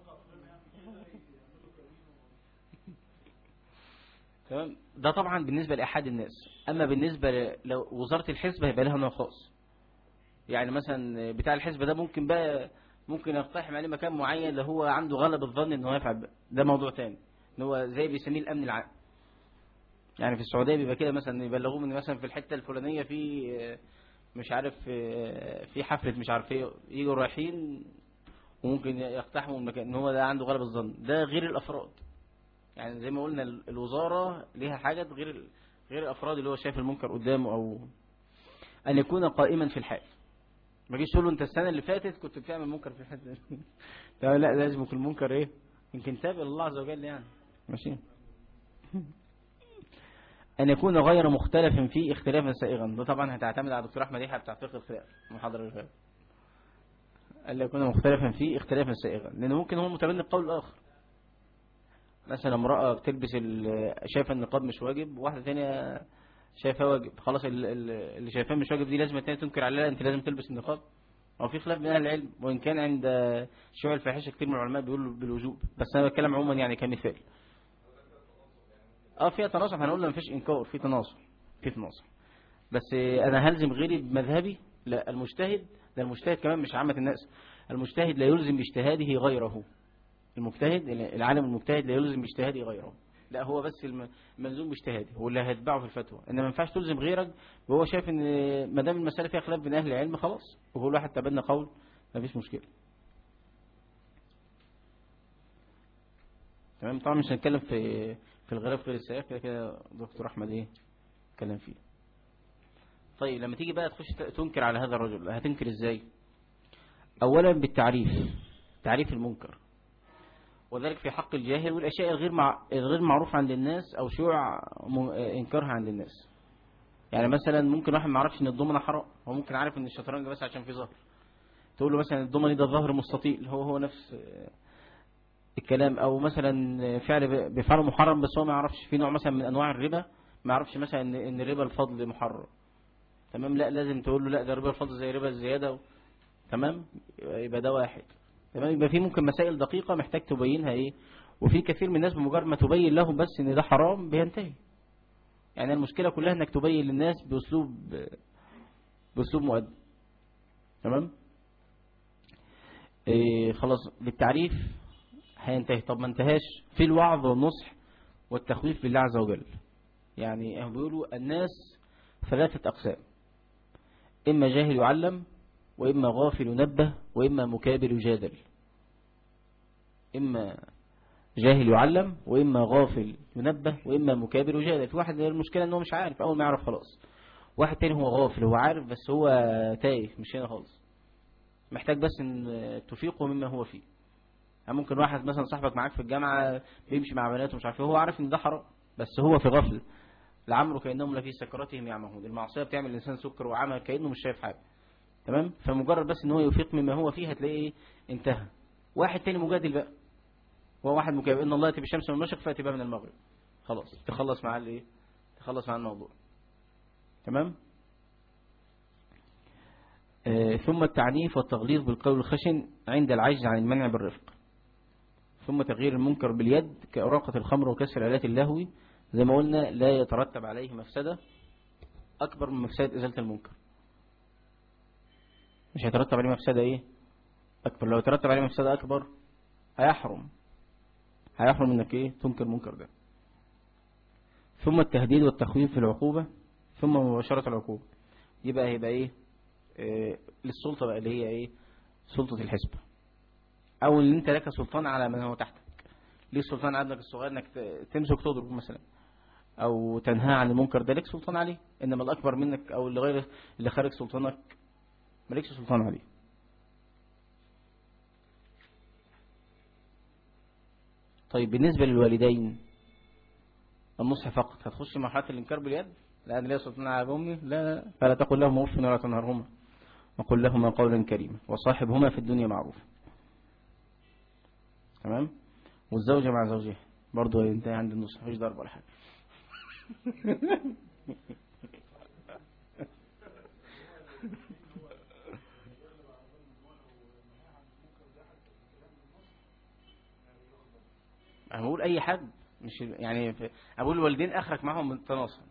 تمام ده طبعا بالنسبه لاحد الناس اما بالنسبه لو وزاره الحزب هيبقى لها نوع خاص يعني مثلا بتاع الحزب ده ممكن بقى ممكن يقتحم عليه مكان معين اللي هو عنده غلب الظن ان هو يفعل ده موضوع تاني ان هو زي بيسميه الامن العام يعني في السعوديه بيبقى كده مثلا يبلغوه ان مثلا في الحته الفلانيه في مش عارف في حفله مش عارف ايه يجوا رايحين وممكن يقتحموا المكان ان هو ده عنده غلب الظن ده غير الافراد يعني زي ما قلنا الوزاره ليها حاجات غير غير الافراد اللي هو شايف المنكر قدامه او ان يكون قائما في الحال ما جيش تقول له انت السنه اللي فاتت كنت بتعمل منكر في الحته لا لا لازم يكون المنكر ايه يمكن تابع الله عز وجل يعني ماشي أن يكون غير مختلف فيه اختلافا سائغا ده طبعا هتعتمد على دكتور أحمد يحيى بتاع فقه الخلاف المحاضرة اللي فاتت ألا يكون مختلفا فيه اختلافا سائغا لأنه ممكن هو متبني القول الآخر مثلا امرأة بتلبس شايفة النقاب مش واجب وواحدة ثانيه شايفاه واجب خلاص اللي شايفاه مش واجب دي لازم الثانيه تنكر عليها انت لازم تلبس النقاب او في خلاف بين اهل العلم وان كان عند شيوع الفاحشه كتير من العلماء بيقولوا بالوجوب بس انا بتكلم عموما يعني كمثال اه فيها تناصح هنقول ما فيش انكار في تناصح في تناصح بس انا هلزم غيري بمذهبي لا المجتهد ده المجتهد كمان مش عامة الناس المجتهد لا يلزم باجتهاده غيره المجتهد العالم المجتهد لا يلزم باجتهاده غيره لا هو بس الملزوم باجتهاده هو اللي هيتبعه في الفتوى انما ما ينفعش تلزم غيرك وهو شايف ان ما دام المساله فيها خلاف بين اهل العلم خلاص وكل واحد تبنى قول ما فيش مشكله تمام طبعا مش هنتكلم في في الغلاف غير السائق كده كده دكتور احمد ايه اتكلم فيه طيب لما تيجي بقى تخش تنكر على هذا الرجل هتنكر ازاي اولا بالتعريف تعريف المنكر وذلك في حق الجاهل والاشياء الغير مع... الغير معروف عند الناس او شيوع انكارها عند الناس يعني مثلا ممكن واحد ما يعرفش ان الضمنه حرام هو ممكن عارف ان الشطرنج بس عشان في ظهر تقول له مثلا الضمنه ده ظهر مستطيل هو هو نفس الكلام او مثلا فعل بفعل محرم بس هو ما يعرفش في نوع مثلا من انواع الربا ما يعرفش مثلا ان ان ربا الفضل محرم تمام لا لازم تقول له لا ده ربا الفضل زي ربا الزياده و... تمام يبقى ده واحد تمام يبقى في ممكن مسائل دقيقه محتاج تبينها ايه وفي كثير من الناس بمجرد ما تبين لهم بس ان ده حرام بينتهي يعني المشكله كلها انك تبين للناس باسلوب باسلوب مؤدب تمام إيه خلاص بالتعريف هينتهي طب ما انتهاش في الوعظ والنصح والتخويف بالله عز وجل يعني هم بيقولوا الناس ثلاثة أقسام إما جاهل يعلم وإما غافل ينبه وإما مكابر يجادل إما جاهل يعلم وإما غافل ينبه وإما مكابر يجادل في واحد المشكلة أنه مش عارف أول ما يعرف خلاص واحد تاني هو غافل هو عارف بس هو تايه مش هنا خالص محتاج بس ان تفيقه مما هو فيه يعني ممكن واحد مثلا صاحبك معاك في الجامعة بيمشي مع بنات ومش عارف هو عارف ان ده حرام بس هو في غفل لعمره كأنهم لفي سكراتهم يعمهون المعصية بتعمل الإنسان سكر وعمى كأنه مش شايف حاجة تمام فمجرد بس ان هو يفيق مما هو فيه هتلاقيه انتهى واحد تاني مجادل بقى هو واحد مكابر ان الله ياتي بالشمس من المشرق فاتي بها من المغرب خلاص تخلص معاه الايه تخلص معاه الموضوع تمام آه ثم التعنيف والتغليظ بالقول الخشن عند العجز عن المنع بالرفق ثم تغيير المنكر باليد كأراقة الخمر وكسر آلات اللهو زي ما قلنا لا يترتب عليه مفسدة أكبر من مفسدة إزالة المنكر مش هيترتب عليه مفسدة إيه أكبر لو يترتب عليه مفسدة أكبر هيحرم هيحرم إنك إيه تنكر المنكر ده ثم التهديد والتخويف في العقوبة ثم مباشرة العقوبة يبقى هيبقى إيه, إيه للسلطة بقى اللي هي إيه سلطة الحزب او ان انت لك سلطان على من هو تحتك ليه السلطان على ابنك الصغير انك تمسك تضرب مثلا أو تنهى عن المنكر ده لك سلطان عليه إنما الأكبر منك أو اللي غير اللي خارج سلطانك مالكش سلطان عليه طيب بالنسبة للوالدين النصح فقط هتخش مرحلة الإنكار باليد لا أنا ليا سلطان على أمي لا فلا تقل لهم أف ولا تنهرهما وقل لهما قولا كريما وصاحبهما في الدنيا معروف تمام والزوجة مع زوجها برضو ينتهي عند النص مفيش ضرب ولا حاجة انا بقول اي حد مش يعني في- اقول الوالدين اخرك معهم من التناصر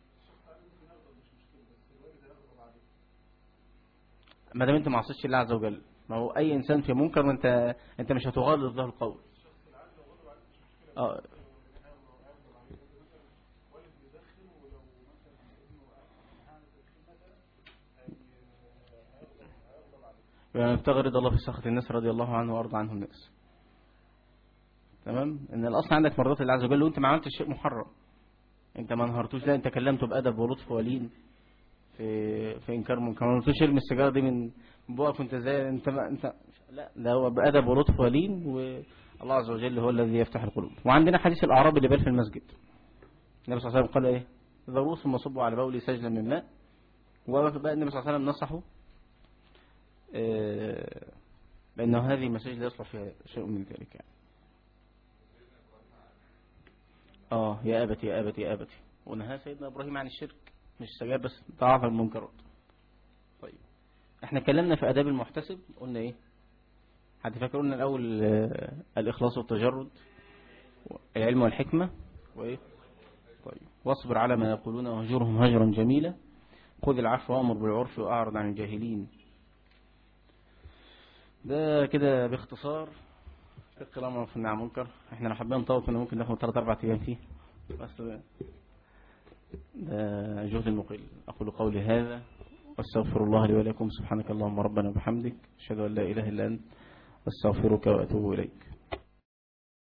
ما دام انت ما عصيتش الله عز وجل ما هو اي انسان في منكر ما انت انت مش هتغلظ له القول اه يعني يبتغي رضا الله في سخط الناس رضي الله عنه وارضى عنه الناس تمام ان الاصل عندك مرضات الله عز وجل وانت ما عملتش شيء محرم انت ما انهرتوش لا انت كلمته بادب ولطف ولين في في انكار منكر ما قلتوش ارمي السيجاره دي من من بقك وانت زي انت ما انت لا ده هو بادب ولطف ولين والله عز وجل هو الذي يفتح القلوب وعندنا حديث الاعراب اللي بال في المسجد النبي صلى الله عليه وسلم قال ايه ذروا ثم صبوا على بولي سجلا من ماء وبقى النبي صلى الله عليه وسلم نصحه آه، بأنه هذه مساجد لا يصلح فيها شيء من ذلك يعني. اه يا أبتي يا أبتي يا أبتي ونهى سيدنا إبراهيم عن الشرك مش السجاير بس ضعف المنكرات طيب احنا اتكلمنا في آداب المحتسب قلنا ايه حد فاكر قلنا الأول آه، الإخلاص والتجرد العلم والحكمة وايه طيب واصبر على ما يقولون وهجرهم هجرا جميلا خذ العفو وامر بالعرف واعرض عن الجاهلين ده كده باختصار فقه الامر في النعم منكر احنا لو حابين نطول كنا ممكن ناخد 3 4 ايام فيه بس ده ده جهد المقل اقول قولي هذا واستغفر الله لي ولكم سبحانك اللهم ربنا وبحمدك اشهد ان لا اله الا انت استغفرك واتوب اليك